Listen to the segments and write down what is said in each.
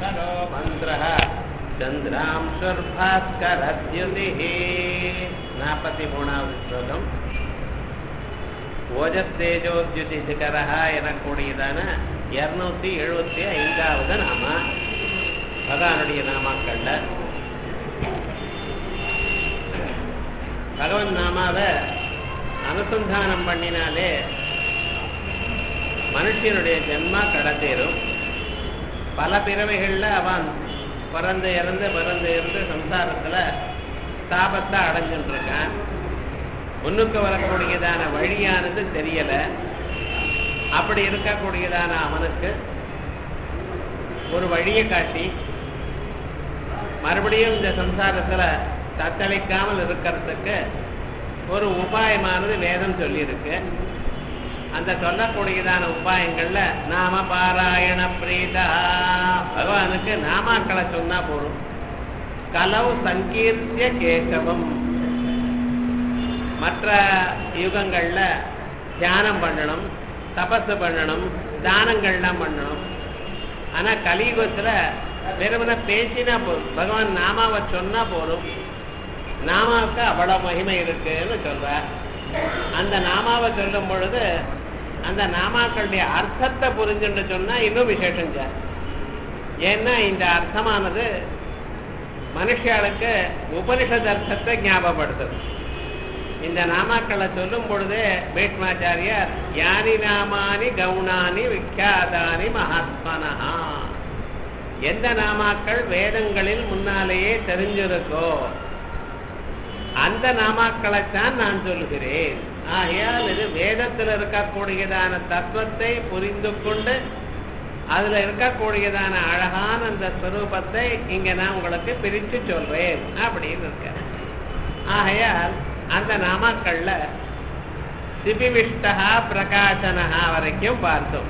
भास्करो मन्त्रः चन्द्रांशुर्भास्करद्युतिः நாற்பத்திமூணாவது ஸ்லோகம் ஓஜத்தேஜோத்யுதிகரः எனக்கூடியதான இருநூத்தி எழுபத்தி ஐந்தாவது நாம பகவானுடைய நாமாக்கள்ல பகவன் நாமாவை அனுசந்தானம் பண்ணினாலே மனுஷனுடைய ஜென்மா கடத்தேறும் பல பிறவைகள்ல அவன் பிறந்து இறந்து பிறந்து இருந்து சம்சாரத்துல தாபத்தை அடைஞ்சுட்டு இருக்கான் முன்னுக்கு வரக்கூடியதான வழியானது தெரியல அப்படி இருக்கக்கூடியதான அவனுக்கு ஒரு வழியை காட்டி மறுபடியும் இந்த சம்சாரத்துல தத்தளிக்காமல் இருக்கிறதுக்கு ஒரு உபாயமானது வேதம் சொல்லியிருக்கு அந்த சொல்லக்கூடியதான உபாயங்கள்ல நாம பாராயண பிரீதா பகவானுக்கு நாமாக்களை சொன்னா போதும் கலவு சங்கீர்த்திய கேசவம் மற்ற யுகங்கள்ல தியானம் பண்ணணும் தபசு பண்ணணும் தானங்கள்லாம் பண்ணணும் ஆனா கலியுகத்துல வெறுமன பேசினா போதும் பகவான் நாமாவை சொன்னா போதும் நாமாவுக்கு அவ்வளவு மகிமை இருக்குன்னு சொல்ற அந்த நாமாவை சொல்லும் பொழுது அந்த நாமாக்களுடைய அர்த்தத்தை புரிஞ்சுன்னு சொன்னா இன்னும் விசேஷம் சார் ஏன்னா இந்த அர்த்தமானது மனுஷாளுக்கு உபனிஷத் அர்த்தத்தை ஞாபகப்படுத்துது இந்த நாமாக்களை சொல்லும் பொழுது பீஷ்மாச்சாரியார் யானி நாமானி கவுனானி விக்கியாதானி மகாத்மனஹா எந்த நாமாக்கள் வேதங்களில் முன்னாலேயே தெரிஞ்சிருக்கோ அந்த நாமாக்களைத்தான் நான் சொல்லுகிறேன் ஆகையால் இது வேதத்தில் இருக்கக்கூடியதான தத்துவத்தை புரிந்து கொண்டு அதுல இருக்கக்கூடியதான அழகான அந்த ஸ்வரூபத்தை இங்க நான் உங்களுக்கு பிரிச்சு சொல்றேன் அப்படின்னு இருக்க ஆகையால் அந்த நாமாக்கள்ல சிபிவிஷ்டா பிரகாசனஹா வரைக்கும் பார்த்தோம்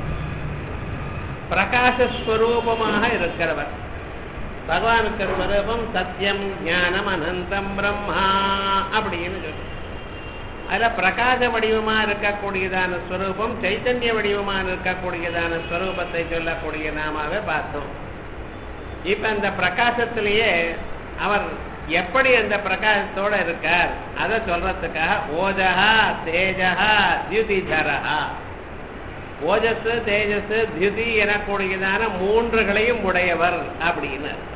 பிரகாசஸ்வரூபமாக இருக்கிறவர் பகவானுக்கு ஸ்வரூபம் சத்தியம் ஞானம் அனந்தம் பிரம்மா அப்படின்னு சொல்லு அதுல பிரகாச வடிவமா இருக்கக்கூடியதான ஸ்வரூபம் சைத்தன்ய வடிவமா இருக்கக்கூடியதான ஸ்வரூபத்தை சொல்லக்கூடிய நாமாவே பார்த்தோம் இப்ப அந்த பிரகாசத்திலேயே அவர் எப்படி அந்த பிரகாசத்தோட இருக்கார் அதை சொல்றதுக்காக ஓஜகா தேஜகா தியுதிதரஹா ஓஜஸ் தேஜஸ் தியுதி எனக்கூடியதான மூன்றுகளையும் உடையவர் அப்படின்னு அர்த்தம்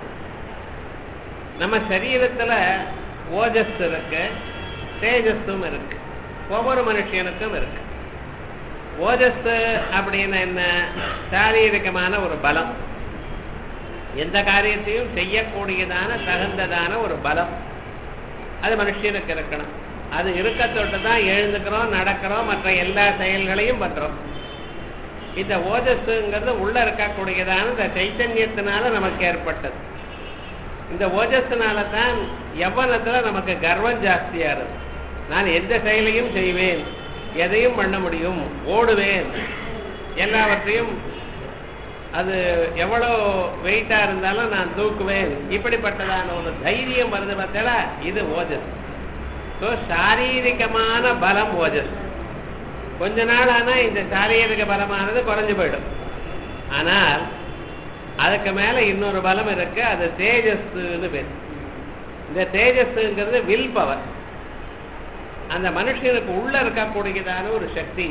நம்ம சரீரத்துல ஓஜஸ் இருக்கு தேஜஸும் இருக்கு ஒவ்வொரு மனுஷனுக்கும் இருக்கு ஓஜஸ் அப்படின்னு என்ன சாரீரிகமான ஒரு பலம் எந்த காரியத்தையும் செய்யக்கூடியதான தகுந்ததான ஒரு பலம் அது மனுஷனுக்கு இருக்கணும் அது இருக்க தொட்டு தான் எழுந்துக்கிறோம் நடக்கிறோம் மற்ற எல்லா செயல்களையும் பண்றோம் இந்த ஓஜஸ்ங்கிறது உள்ள இருக்கக்கூடியதான இந்த சைத்தன்யத்தினால நமக்கு ஏற்பட்டது இந்த ஓஜஸ்னால தான் எவ்வளத்துல நமக்கு கர்வம் ஜாஸ்தியா இருக்கு நான் எந்த செயலையும் செய்வேன் எதையும் பண்ண முடியும் ஓடுவேன் எல்லாவற்றையும் அது எவ்வளோ வெயிட்டா இருந்தாலும் நான் தூக்குவேன் இப்படிப்பட்டதான ஒரு தைரியம் வருது பார்த்தா இது ஓஜஸ் ஸோ சாரீரிகமான பலம் ஓஜஸ் கொஞ்ச நாள் ஆனா இந்த சாரீரிக பலமானது குறைஞ்சு போயிடும் ஆனால் அதுக்கு மேல இன்னொரு பலம் இருக்கு அது தேஜஸ்ன்னு பேர் இந்த தேஜஸ்ங்கிறது வில் பவர் அந்த மனுஷனுக்கு உள்ள இருக்கக்கூடியதான ஒரு சக்தி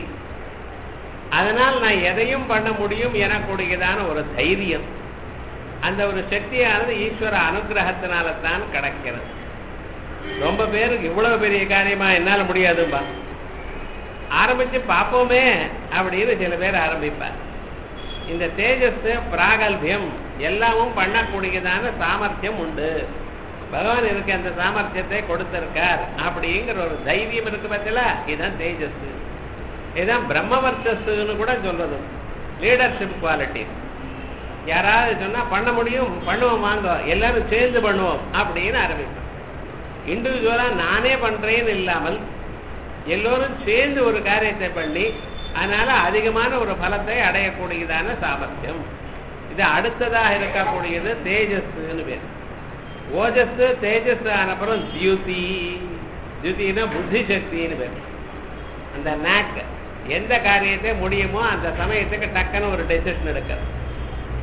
அதனால் நான் எதையும் பண்ண முடியும் எனக்கூடியதான ஒரு தைரியம் அந்த ஒரு சக்தியானது ஈஸ்வர அனுகிரகத்தினால தான் கிடைக்கிறது ரொம்ப பேருக்கு இவ்வளவு பெரிய காரியமா என்னால முடியாதும்பா ஆரம்பிச்சு பார்ப்போமே அப்படின்னு சில பேர் ஆரம்பிப்பார் இந்த தேஜஸ் பிராகல்பியம் எல்லாமும் பண்ணக்கூடியதான சாமர்த்தியம் உண்டு பகவான் எனக்கு அந்த சாமர்த்தியத்தை கொடுத்திருக்கார் அப்படிங்கிற ஒரு தைரியம் இருக்கு பத்தில இதுதான் தேஜஸ் இதுதான் பிரம்மவர்ச்சஸ்ன்னு கூட சொல்றது லீடர்ஷிப் குவாலிட்டி யாராவது சொன்னா பண்ண முடியும் பண்ணுவோம் வாங்க எல்லாரும் சேர்ந்து பண்ணுவோம் அப்படின்னு ஆரம்பிப்போம் இண்டிவிஜுவலா நானே பண்றேன்னு இல்லாமல் எல்லோரும் சேர்ந்து ஒரு காரியத்தை பண்ணி அதனால அதிகமான ஒரு பலத்தை அடையக்கூடியதான சாமர்த்தியம் இது அடுத்ததாக இருக்கக்கூடியது தேஜஸ்ன்னு பேர் ஓஜஸ் தேஜஸ் ஆனப்புறம் தியுதி தியுதினா புத்தி சக்தின்னு பேர் அந்த நாக் எந்த காரியத்தை முடியுமோ அந்த சமயத்துக்கு டக்குன்னு ஒரு டெசிஷன் எடுக்கிறது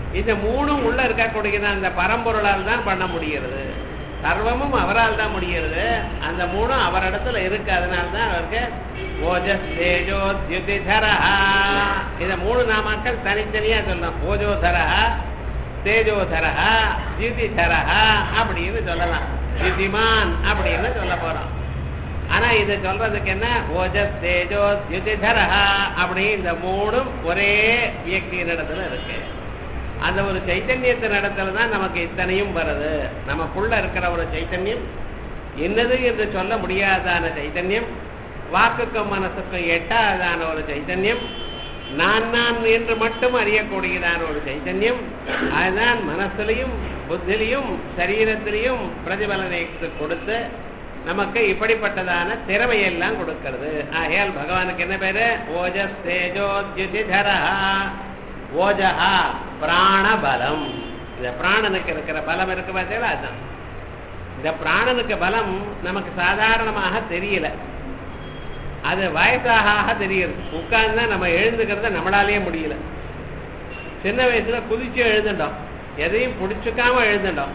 இந்த மூணும் உள்ள இருக்கக்கூடியது அந்த பரம்பொருளால் தான் பண்ண முடிகிறது சர்வமும் அவரால் தான் முடிகிறது அந்த மூணும் அவரிடத்துல இருக்கு அதனால தான் அவருக்கு ஓஜஸ் தேஜோ தியுதிதரஹா இந்த மூணு நாமாக்கள் தனித்தனியா சொல்லலாம் ஓஜோதரஹா தேஜோதரஹா தியுதிதரஹா அப்படின்னு சொல்லலாம் தியுதிமான் அப்படின்னு சொல்ல போறோம் ஆனா இது சொல்றதுக்கு என்ன ஓஜஸ் தேஜோ தியுதிதரஹா அப்படி இந்த மூணும் ஒரே வியக்தியின் இடத்துல இருக்கு அந்த ஒரு சைத்தன்யத்தின் இடத்துல தான் நமக்கு இத்தனையும் வருது நமக்குள்ள இருக்கிற ஒரு சைத்தன்யம் என்னது என்று சொல்ல முடியாதான சைத்தன்யம் வாக்குக்கும் மனசுக்கும் எட்டாதான ஒரு சைத்தன்யம் நான் நான் என்று மட்டும் அறியக்கூடியதான ஒரு சைத்தன்யம் அதுதான் மனசுலையும் புத்திலையும் சரீரத்திலையும் பிரதிபலனை கொடுத்து நமக்கு இப்படிப்பட்டதான திறமையெல்லாம் கொடுக்கிறது ஆகையால் பகவானுக்கு என்ன பேரு ஓஜஸ் தேஜோத்யுதிதரா ஓஜஹா பிராணபலம் இந்த பிராணனுக்கு இருக்கிற பலம் இருக்கு பார்த்தீங்களா அதுதான் இந்த பிராணனுக்கு பலம் நமக்கு சாதாரணமாக தெரியல அது வயசாக தெரியுது உட்கார்ந்தா நம்ம எழுந்துக்கிறத நம்மளாலேயே முடியல சின்ன வயசுல குதிச்சு எழுந்துட்டோம் எதையும் பிடிச்சிக்காம எழுந்துட்டோம்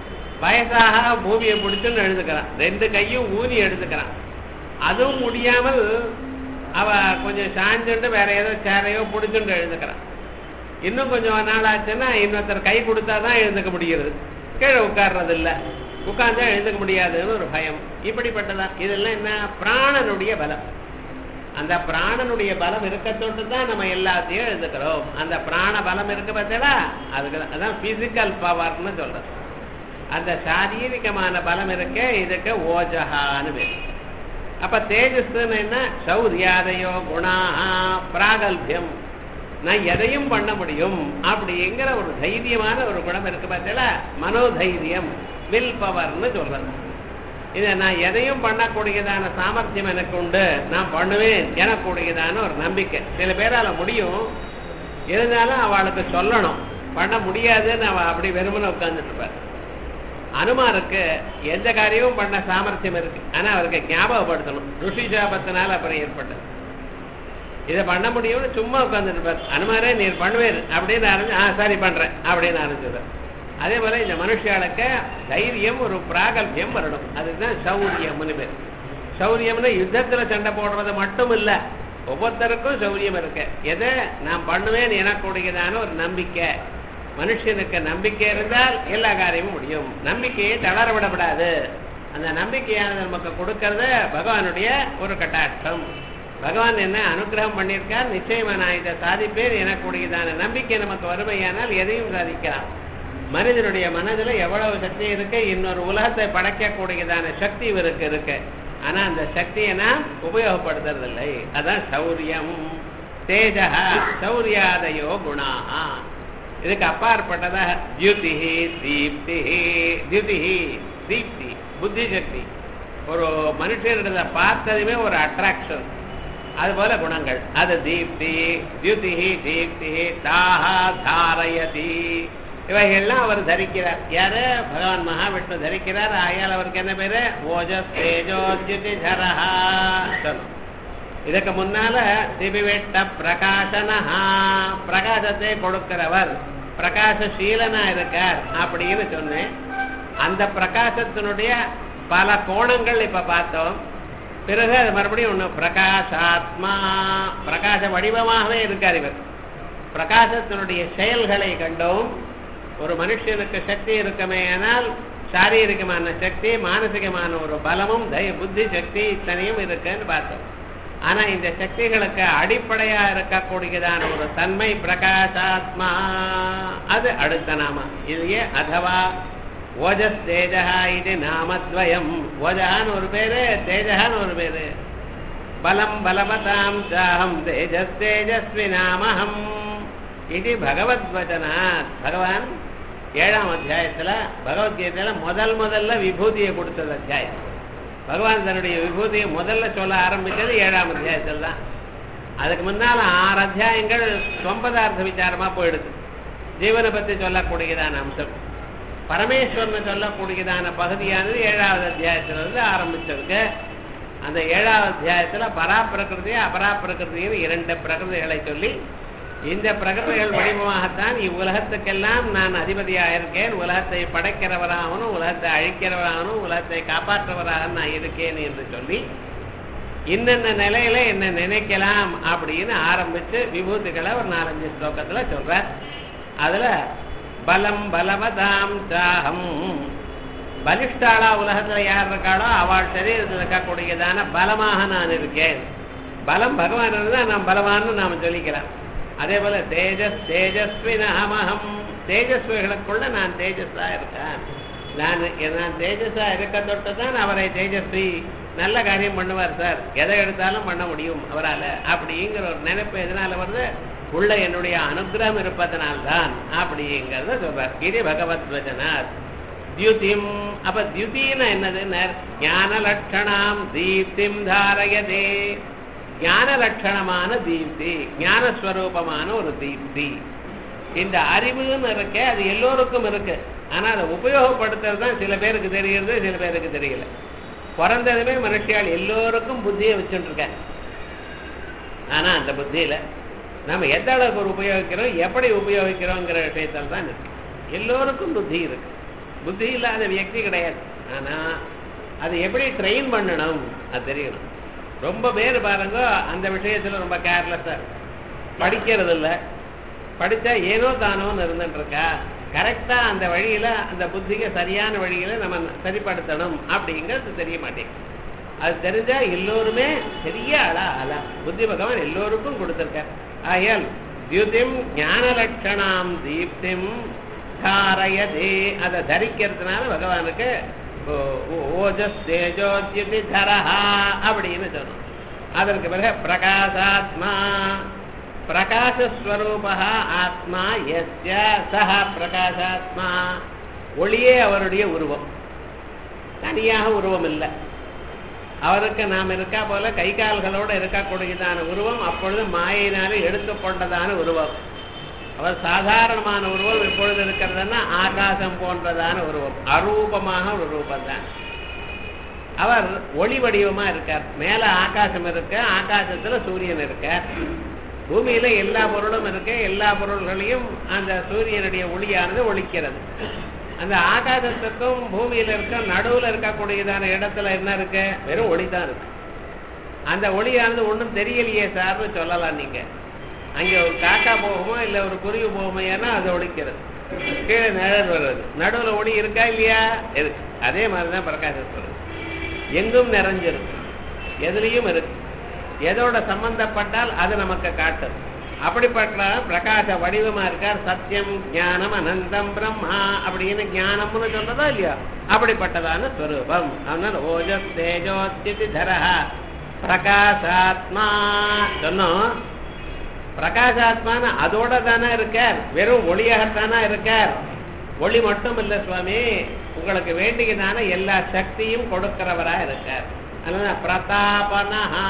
வயசாக பூமியை பிடிச்சுன்னு எழுதுக்கிறான் ரெண்டு கையும் ஊனி எடுத்துக்கிறான் அதுவும் முடியாமல் அவ கொஞ்சம் சாஞ்சுட்டு வேற ஏதோ சேரையோ பிடிச்சுட்டு எழுதுக்கிறான் இன்னும் கொஞ்சம் நாள் ஆச்சுன்னா இன்னொருத்தர் கை கொடுத்தா தான் எழுந்துக்க முடிகிறது கீழே உட்கார்றது இல்லை உட்கார்ந்தா எழுந்துக்க முடியாதுன்னு ஒரு பயம் இப்படிப்பட்டதான் இதெல்லாம் என்ன பிராணனுடைய பலம் அந்த பிராணனுடைய பலம் இருக்கத்தொட்டு தான் நம்ம எல்லாத்தையும் எழுதுக்கிறோம் அந்த பிராண பலம் இருக்கு பார்த்தீங்களா அதுக்கு தான் அதான் பிசிக்கல் பவர்னு சொல்றது அந்த சாரீரிகமான பலம் இருக்கே இதுக்கு ஓஜகான்னு பேர் அப்ப தேஜஸ்ன்னு என்ன சௌரியாதையோ குணா பிராகல்பியம் நான் எதையும் பண்ண முடியும் அப்படிங்கிற ஒரு தைரியமான ஒரு குணம் இருக்கு பார்த்தீங்களா மனோதைரியம் வில் பவர்னு சொல்றது இதை நான் எதையும் பண்ணக்கூடியதான சாமர்த்தியம் எனக்கு உண்டு நான் பண்ணுவேன் எனக்கூடியதான ஒரு நம்பிக்கை சில பேரால முடியும் இருந்தாலும் அவளுக்கு சொல்லணும் பண்ண முடியாதுன்னு அவ அப்படி வெறுமனே உட்கார்ந்துட்டு இருப்பார் அனுமாருக்கு எந்த காரியமும் பண்ண சாமர்த்தியம் இருக்கு ஆனா அவருக்கு ஞாபகப்படுத்தணும் ருஷி சாபத்தினால அப்புறம் ஏற்பட்டது இதை பண்ண முடியும்னு சும்மா உட்காந்துட்டு இருப்பார் அனுமாரே நீர் பண்ணுவேர் அப்படின்னு ஆரம்பிச்சு ஆ சரி பண்றேன் அப்படின்னு ஆரம்பிச்சது அதே போல இந்த மனுஷாளுக்கு தைரியம் ஒரு பிராகல்பியம் வரணும் அதுதான் சௌரியம்னு பேர் சௌரியம்னு யுத்தத்துல சண்டை போடுறது மட்டும் இல்ல ஒவ்வொருத்தருக்கும் சௌரியம் இருக்கு எதை நான் பண்ணுவேன் எனக்கூடியதான ஒரு நம்பிக்கை மனுஷனுக்கு நம்பிக்கை இருந்தால் எல்லா காரியமும் முடியும் நம்பிக்கையை தளர விடப்படாது அந்த நம்பிக்கையானது நமக்கு கொடுக்கறது பகவானுடைய ஒரு கட்டாட்சம் பகவான் என்ன அனுகிரகம் பண்ணியிருக்கார் நிச்சயமா நான் இதை சாதிப்பேன் எனக்கூடியதான நம்பிக்கை நமக்கு வறுமையானால் எதையும் சாதிக்கலாம் மனிதனுடைய மனதில் எவ்வளவு சக்தி இருக்கு இன்னொரு உலகத்தை படைக்கக்கூடியதான சக்தி இவருக்கு இருக்கு ஆனா அந்த சக்தியை நாம் உபயோகப்படுத்துறது இல்லை அதான் சௌரியம் தேஜா சௌரியாதயோ குணாஹா இதுக்கு அப்பாற்பட்டதா தியுதிஹி தீப்தி தியுதிஹி தீப்தி புத்தி சக்தி ஒரு மனுஷனிடத்தை பார்த்ததுமே ஒரு அட்ராக்ஷன் அது போல குணங்கள் அது தீப்தி தியுதிஹி தீப்தி தாஹா தாரயதி இவைகள்லாம் அவர் தரிக்கிறார் யாரு பகவான் மகாவிஷ்ணு தரிக்கிறார் ஆயால் அவருக்கு என்ன பேரு ஓஜஸ் தேஜோத்யுதி தரஹா சொல்லும் இதுக்கு முன்னால திபிவெட்ட பிரகாசனஹா பிரகாசத்தை கொடுக்கிறவர் பிரகாசசீலனா இருக்கார் அப்படின்னு சொன்னேன் அந்த பிரகாசத்தினுடைய பல கோணங்கள் இப்ப பார்த்தோம் பிறகு அது மறுபடியும் ஒண்ணு பிரகாசாத்மா பிரகாச வடிவமாகவே இருக்கார் இவர் பிரகாசத்தினுடைய செயல்களை கண்டோம் ஒரு மனுஷனுக்கு சக்தி இருக்குமே ஆனால் சாரீரிகமான சக்தி மானசிகமான ஒரு பலமும் தய புத்தி சக்தி இத்தனையும் இருக்குன்னு பார்த்தோம் ஆனா இந்த சக்திகளுக்கு அடிப்படையா இருக்கக்கூடியதான ஒரு தன்மை பிரகாசாத்மா அது அடுத்த நாம இதுலயே அதவா ஓஜஸ் தேஜகா இது நாமத்வயம் ஓஜகான்னு ஒரு பேரு தேஜகான்னு ஒரு பேரு பலம் பலவதாம் சாகம் தேஜஸ் தேஜஸ்வி நாமஹம் இது பகவத்வச்சனாத் பகவான் ஏழாம் அத்தியாயத்துல பகவத்கீதையில முதல் முதல்ல விபூதியை கொடுத்தது அத்தியாயம் பகவான் தன்னுடைய விபூதியை முதல்ல சொல்ல ஆரம்பிச்சது ஏழாம் அத்தியாயத்தில் தான் அதுக்கு முன்னால் ஆறு அத்தியாயங்கள் சொம்பதார்த்த விசாரமா போயிடுது ஜீவனை பத்தி சொல்லக்கூடியதான அம்சம் பரமேஸ்வரனை சொல்லக்கூடியதான பகுதியானது ஏழாவது அத்தியாயத்திலிருந்து ஆரம்பிச்சிருக்கு அந்த ஏழாவது அத்தியாயத்துல பராப்பிரகிருதி அபராப்பிரகிருதின்னு இரண்டு பிரகிருதிகளை சொல்லி இந்த பிரகடைகள் வடிவமாகத்தான் இவ்வுலகத்துக்கெல்லாம் நான் அதிபதியாக இருக்கேன் உலகத்தை படைக்கிறவராகணும் உலகத்தை அழிக்கிறவராகணும் உலகத்தை காப்பாற்றுவராக நான் இருக்கேன் என்று சொல்லி இன்னென்ன நிலையில என்ன நினைக்கலாம் அப்படின்னு ஆரம்பிச்சு விபூதிகளை ஒரு நாலஞ்சு ஸ்லோகத்துல சொல்றார் அதுல பலம் பலவதாம் சாகம் பலிஷ்டாளா உலகத்துல யார் இருக்காளோ அவள் சரீரத்தில் இருக்கக்கூடியதான பலமாக நான் இருக்கேன் பலம் பகவான் இருந்தா நான் பலவான்னு நாம சொல்லிக்கிறேன் அதே போல தேஜஸ் தேஜஸ்வி நாமகம் தேஜஸ்விகளுக்குள்ள நான் தேஜஸா இருக்கேன் நான் நான் தேஜஸா இருக்க தொட்டு தான் அவரை தேஜஸ்வி நல்ல காரியம் பண்ணுவார் சார் எதை எடுத்தாலும் பண்ண முடியும் அவரால் அப்படிங்கிற ஒரு நினைப்பு எதனால வருது உள்ள என்னுடைய அனுகிரகம் இருப்பதனால்தான் அப்படிங்கிறத சொல்றார் இது பகவத் வச்சனார் தியுதிம் அப்ப தியுதினா என்னதுன்னு ஞான லட்சணாம் தீப்திம் தாரயதே ஞான லட்சணமான தீப்தி ஞானஸ்வரூபமான ஒரு தீப்தி இந்த அறிவுன்னு இருக்க அது எல்லோருக்கும் இருக்கு ஆனா அதை உபயோகப்படுத்துறது தான் சில பேருக்கு தெரிகிறது சில பேருக்கு தெரியல பிறந்ததுமே மனுஷியால் எல்லோருக்கும் புத்தியை வச்சுட்டு இருக்க ஆனா அந்த புத்தியில நம்ம எந்த அளவுக்கு ஒரு உபயோகிக்கிறோம் எப்படி உபயோகிக்கிறோங்கிற விஷயத்தில் தான் இருக்கு எல்லோருக்கும் புத்தி இருக்கு புத்தி இல்லாத வியக்தி கிடையாது ஆனா அது எப்படி ட்ரெயின் பண்ணணும் அது தெரியணும் ரொம்ப பேர் பாருங்க அந்த விஷயத்துல ரொம்ப கேர்லெஸ்ஸா படிக்கிறது இல்லை படிச்சா ஏனோ தானோன்னு இருந்துட்டு இருக்கா கரெக்டா அந்த வழியில அந்த புத்திக்கு சரியான வழியில நம்ம சரிப்படுத்தணும் அப்படிங்கிறது தெரிய மாட்டேங்குது அது தெரிஞ்சா எல்லோருமே பெரிய ஆளா ஆளா புத்தி பகவான் எல்லோருக்கும் கொடுத்திருக்கார் ஆகையால் தியுதிம் ஞான லட்சணாம் தீப்திம் தாரயதே அதை தரிக்கிறதுனால பகவானுக்கு ஓஜஸ் தேஜோத்யுதி தரஹா அப்படின்னு சொன்னோம் அதற்கு பிறகு பிரகாசாத்மா பிரகாசஸ்வரூபா ஆத்மா எஸ்ய சஹ பிரகாசாத்மா ஒளியே அவருடைய உருவம் தனியாக உருவம் இல்லை அவருக்கு நாம் இருக்கா போல கை கால்களோடு இருக்கக்கூடியதான உருவம் அப்பொழுது மாயினாலே எடுத்துக்கொண்டதான உருவம் அவர் சாதாரணமான உருவம் எப்பொழுது இருக்கிறதுன்னா ஆகாசம் போன்றதான உருவம் அரூபமாக ஒரு ரூபம் தான் அவர் ஒளி வடிவமா இருக்கார் மேல ஆகாசம் இருக்கு ஆகாசத்துல சூரியன் இருக்கார் பூமியில எல்லா பொருளும் இருக்கு எல்லா பொருள்களையும் அந்த சூரியனுடைய ஒளியானது ஒழிக்கிறது அந்த ஆகாசத்துக்கும் பூமியில இருக்க நடுவுல இருக்கக்கூடியதான இடத்துல என்ன இருக்கு வெறும் ஒளி தான் இருக்கு அந்த ஒளியானது ஒன்றும் தெரியலையே சார்னு சொல்லலாம் நீங்க அங்க ஒரு காக்கா போகுமோ இல்ல ஒரு குருவி போகுமோ ஏன்னா அது ஒழிக்கிறது கீழே நிழல் வருது நடுவுல ஒளி இருக்கா இல்லையா இருக்கு அதே மாதிரிதான் பிரகாசம் எங்கும் நிறைஞ்சிருக்கு எதுலையும் இருக்கு எதோட சம்பந்தப்பட்டால் அது நமக்கு காட்டும் அப்படிப்பட்ட பிரகாச வடிவமா இருக்கார் சத்தியம் ஞானம் அனந்தம் பிரம்மா அப்படின்னு ஞானம்னு சொல்றதா இல்லையா அப்படிப்பட்டதான ஸ்வரூபம் அதனால ஓஜஸ் தேஜோத்திதி தரஹா பிரகாசாத்மா சொன்னோம் பிரகாசாத்மான அதோட தானே இருக்கார் வெறும் ஒளியாகத்தானே இருக்கார் ஒளி மட்டும் இல்ல சுவாமி உங்களுக்கு வேண்டியதான எல்லா சக்தியும் கொடுக்கிறவரா இருக்கார் அதனால பிரதாபனஹா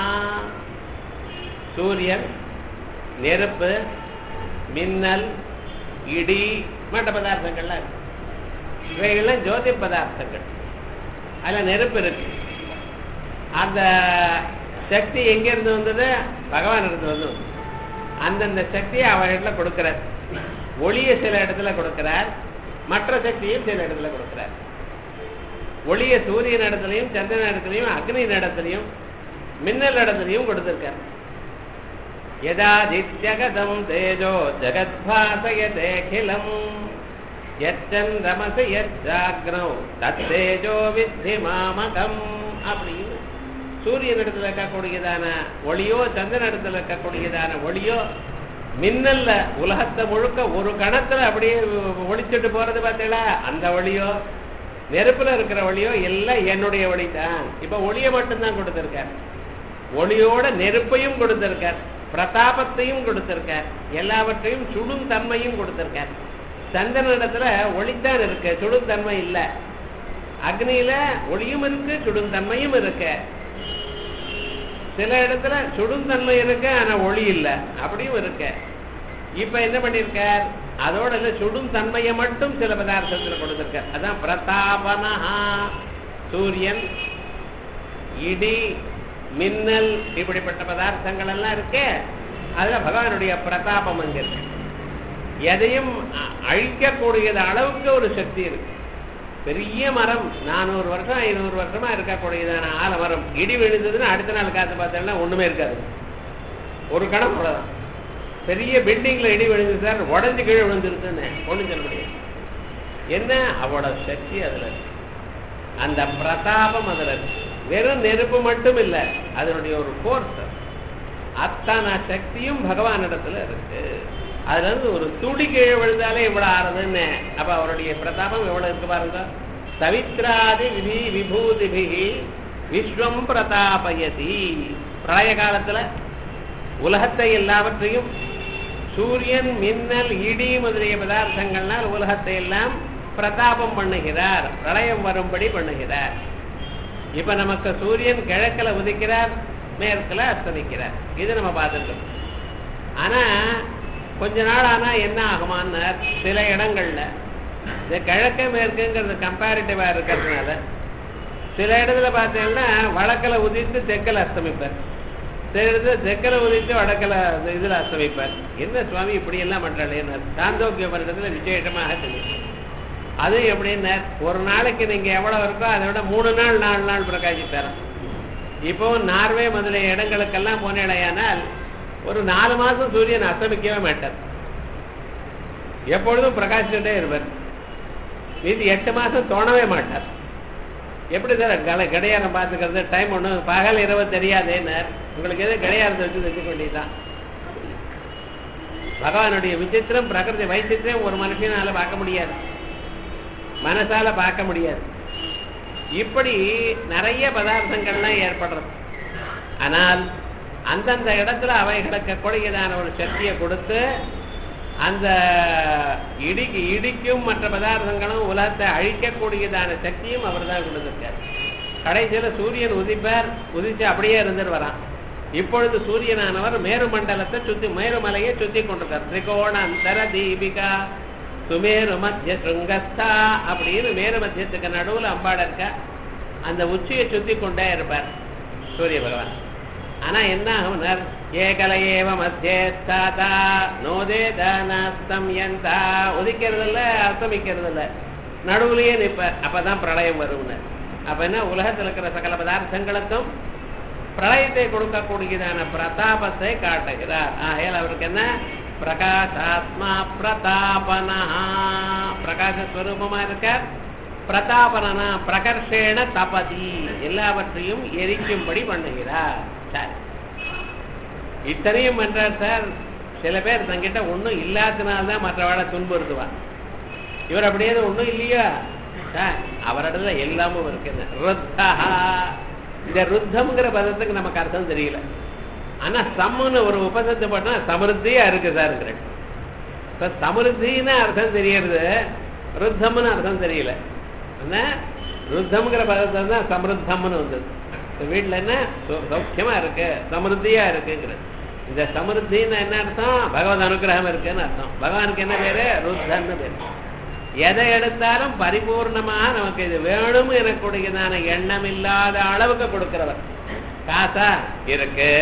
சூரியன் நெருப்பு மின்னல் இடி மற்ற பதார்த்தங்கள்லாம் இருக்கு இவைகள்லாம் ஜோதி பதார்த்தங்கள் அதில் நெருப்பு இருக்கு அந்த சக்தி எங்கிருந்து வந்தது பகவான் இருந்து வந்து அந்தந்த சக்தியை அவர்கிட்ட கொடுக்கிறார் ஒளியை சில இடத்துல கொடுக்கிறார் மற்ற சக்தியும் சில இடத்துல கொடுக்கிறார் ஒளிய சூரியன் இடத்துலையும் சந்திரன் இடத்துலையும் அக்னி இடத்துலையும் மின்னல் இடத்துலையும் கொடுத்திருக்கார் யதாதித்யகதம் தேஜோ ஜகத்பாசயதேகிலம் யச்சந்திரமசி யஜாக்னௌ தத்தேஜோ வித்தி மாமகம் அப்படின்னு சூரியன் இடத்துல இருக்கக்கூடியதான ஒளியோ சந்திரன் இடத்துல இருக்கக்கூடியதான ஒளியோ மின்னல்ல உலகத்தை முழுக்க ஒரு கணத்துல அப்படியே ஒளிச்சுட்டு போறது பார்த்தீங்களா அந்த ஒளியோ நெருப்புல இருக்கிற ஒளியோ எல்லாம் என்னுடைய ஒளி தான் இப்ப ஒளியை மட்டும்தான் கொடுத்திருக்கார் ஒளியோட நெருப்பையும் கொடுத்திருக்கார் பிரதாபத்தையும் கொடுத்திருக்கார் எல்லாவற்றையும் சுடும் தன்மையும் கொடுத்திருக்கார் சந்திரனிடத்துல ஒளித்தான் இருக்கு சுடும் தன்மை இல்ல அக்னியில ஒளியும் இருக்கு சுடும் தன்மையும் இருக்கு சில இடத்துல சுடும் தன்மை இருக்கு ஆனா ஒளி இல்ல அப்படியும் இருக்கு இப்ப என்ன பண்ணிருக்கார் அதோட இல்ல சுடும் தன்மையை மட்டும் சில பதார்த்தத்துல கொடுத்திருக்கார் அதான் பிரதாபனஹா சூரியன் இடி மின்னல் இப்படிப்பட்ட பதார்த்தங்கள் எல்லாம் இருக்கு அதுல பகவானுடைய பிரதாபம் அங்க இருக்கு எதையும் அ- அழிக்கக்கூடியது அளவுக்கு ஒரு சக்தி இருக்கு பெரிய மரம் நானூறு வருஷம் ஐநூறு வருஷமா இருக்கக்கூடியதான ஆலமரம் இடி விழுந்ததுன்னா அடுத்த நாள் காத்து பார்த்தோம்னா ஒண்ணுமே இருக்காது ஒரு கணம் அவ்வளவுதான் பெரிய பில்டிங்ல இடி விழுந்து சார் உடஞ்சு கீழே விழுந்துருச்சுன்னு ஒண்ணும் சொல்ல முடியாது என்ன அவ்வளவு சக்தி அதுல இருக்கு அந்த பிரதாபம் அதுல இருக்கு வெறும் நெருப்பு மட்டும் இல்ல அதனுடைய ஒரு கோர்ஸ் அத்தனை சக்தியும் பகவானிடத்துல இருக்கு அதுல இருந்து ஒரு துடி கீழே விழுந்தாலே இவ்வளவு ஆறுதுன்னு அப்ப அவருடைய பிரதாபம் எவ்வளவு இருக்கு பாருங்க சவித்ராதி விதி விபூதிபிகி விஸ்வம் பிரதாபயதி பிரளய காலத்துல உலகத்தை எல்லாவற்றையும் சூரியன் மின்னல் இடி முதலிய பதார்த்தங்கள்னால் உலகத்தை எல்லாம் பிரதாபம் பண்ணுகிறார் பிரளயம் வரும்படி பண்ணுகிறார் இப்ப நமக்கு சூரியன் கிழக்குல உதிக்கிறார் மேற்குல அஸ்தமிக்கிறார் இது நம்ம பார்த்துருக்கோம் ஆனா கொஞ்ச நாள் ஆனா என்ன ஆகுமான்னு சில இடங்கள்ல இந்த கிழக்கு மேற்குங்கிறது கம்பேரிட்டிவா இருக்கிறதுனால சில இடத்துல பார்த்தீங்கன்னா வடக்குல உதித்து தெற்குல அஸ்தமிப்பார் சில இடத்துல தெற்குல உதித்து வடக்குல இந்த இதுல அஸ்தமிப்பார் என்ன சுவாமி இப்படி எல்லாம் பண்றாளேன்னு சாந்தோக்கிய வருடத்துல விசேஷமாக தெரியும் அது எப்படின்னா ஒரு நாளைக்கு நீங்க எவ்வளவு இருக்கோ அதை விட மூணு நாள் நாலு நாள் பிரகாசித்தாராம் இப்போ நார்வே முதலிய இடங்களுக்கெல்லாம் போனேடையானால் ஒரு நாலு மாசம் சூரியன் அஸ்தமிக்கவே மாட்டார் எப்பொழுதும் பிரகாசிச்சுட்டே இருப்பார் மீதி எட்டு மாசம் தோணவே மாட்டார் எப்படி சார் கல கடியாரம் பார்த்துக்கிறது டைம் ஒன்றும் பகல் இரவு தெரியாதேன்னு உங்களுக்கு எது கடியாரத்தை வச்சு வச்சுக்க வேண்டியதுதான் பகவானுடைய விசித்திரம் பிரகிருதி வைச்சித்திரம் ஒரு மனுஷனால பார்க்க முடியாது மனசால பார்க்க முடியாது இப்படி நிறைய பதார்த்தங்கள்லாம் ஏற்படுறது ஆனால் அந்தந்த இடத்துல அவைகளுக்கு கூடியதான ஒரு சக்தியை கொடுத்து அந்த இடிக்கு இடிக்கும் மற்ற பதார்த்தங்களும் உலகத்தை அழிக்கக்கூடியதான சக்தியும் அவர் தான் கொடுத்துருக்கார் கடைசியில சூரியன் உதிப்பார் உதிச்சு அப்படியே இருந்துட்டு வரான் இப்பொழுது சூரியனானவர் மேரு மண்டலத்தை சுத்தி மேருமலையை சுத்தி கொண்டிருக்கார் திரிகோண அந்தர தீபிகா சுமேரு மத்திய சுங்கஸ்தா அப்படின்னு மேரு மத்தியத்துக்கு நடுவுல அம்பாள் இருக்கா அந்த உச்சியை சுத்தி கொண்டே இருப்பார் சூரிய பகவான் ஆனா என்ன ஆகும்னர் ஏகல ஏவ மத்தியஸ்தாதா நோதே தானாஸ்தம் யந்தா உதிக்கிறது இல்ல அஸ்தமிக்கிறது இல்ல நடுவுலயே நிப்பார் அப்பதான் பிரளயம் வரும்னு அப்ப என்ன உலகத்தில் இருக்கிற சகல பதார்த்தங்களுக்கும் பிரளயத்தை கொடுக்கக்கூடியதான பிரதாபத்தை காட்டுகிறார் ஆகையால் அவருக்கு என்ன பிரகாசாத்மா பிரதாபனா பிரகாசஸ்வரூபமா இருக்கார் பிரதாபனா பிரகர்ஷேண தபதி எல்லாவற்றையும் எரிக்கும்படி பண்ணுகிறார் சரி இத்தனையும் பண்றார் சார் சில பேர் தங்கிட்ட ஒண்ணும் இல்லாதனால்தான் மற்றவாழ துன்புறுத்துவார் இவர் அப்படியே ஒண்ணும் இல்லையா சார் அவரிடத்துல எல்லாமும் இருக்குது ருத்தா இந்த ருத்தம்ங்கிற பதத்துக்கு நமக்கு அர்த்தம் தெரியல ஆனா சம்முன்னு ஒரு உபசத்து பண்ணா சமிருத்தியா இருக்கு சார் இப்ப சமிருத்தின்னு அர்த்தம் தெரியறது ருத்தம்னு அர்த்தம் தெரியல என்ன ருத்தம்ங்கிற பதத்தை தான் சமிருத்தம்னு வந்தது இப்ப வீட்டுல என்ன சௌ- சௌக்கியமா இருக்கு சமிருத்தியா இருக்குங்கிறது இந்த சமிருத்தின்னு என்ன அர்த்தம் பகவத் அனுகிரகம் இருக்குன்னு அர்த்தம் பகவானுக்கு என்ன பேரு ருத்தன்னு பேரு எதை எடுத்தாலும் பரிபூர்ணமாக நமக்கு இது வேணும் எனக்கூடியதான எண்ணம் இல்லாத அளவுக்கு கொடுக்கிறவர் காசா இருக்கு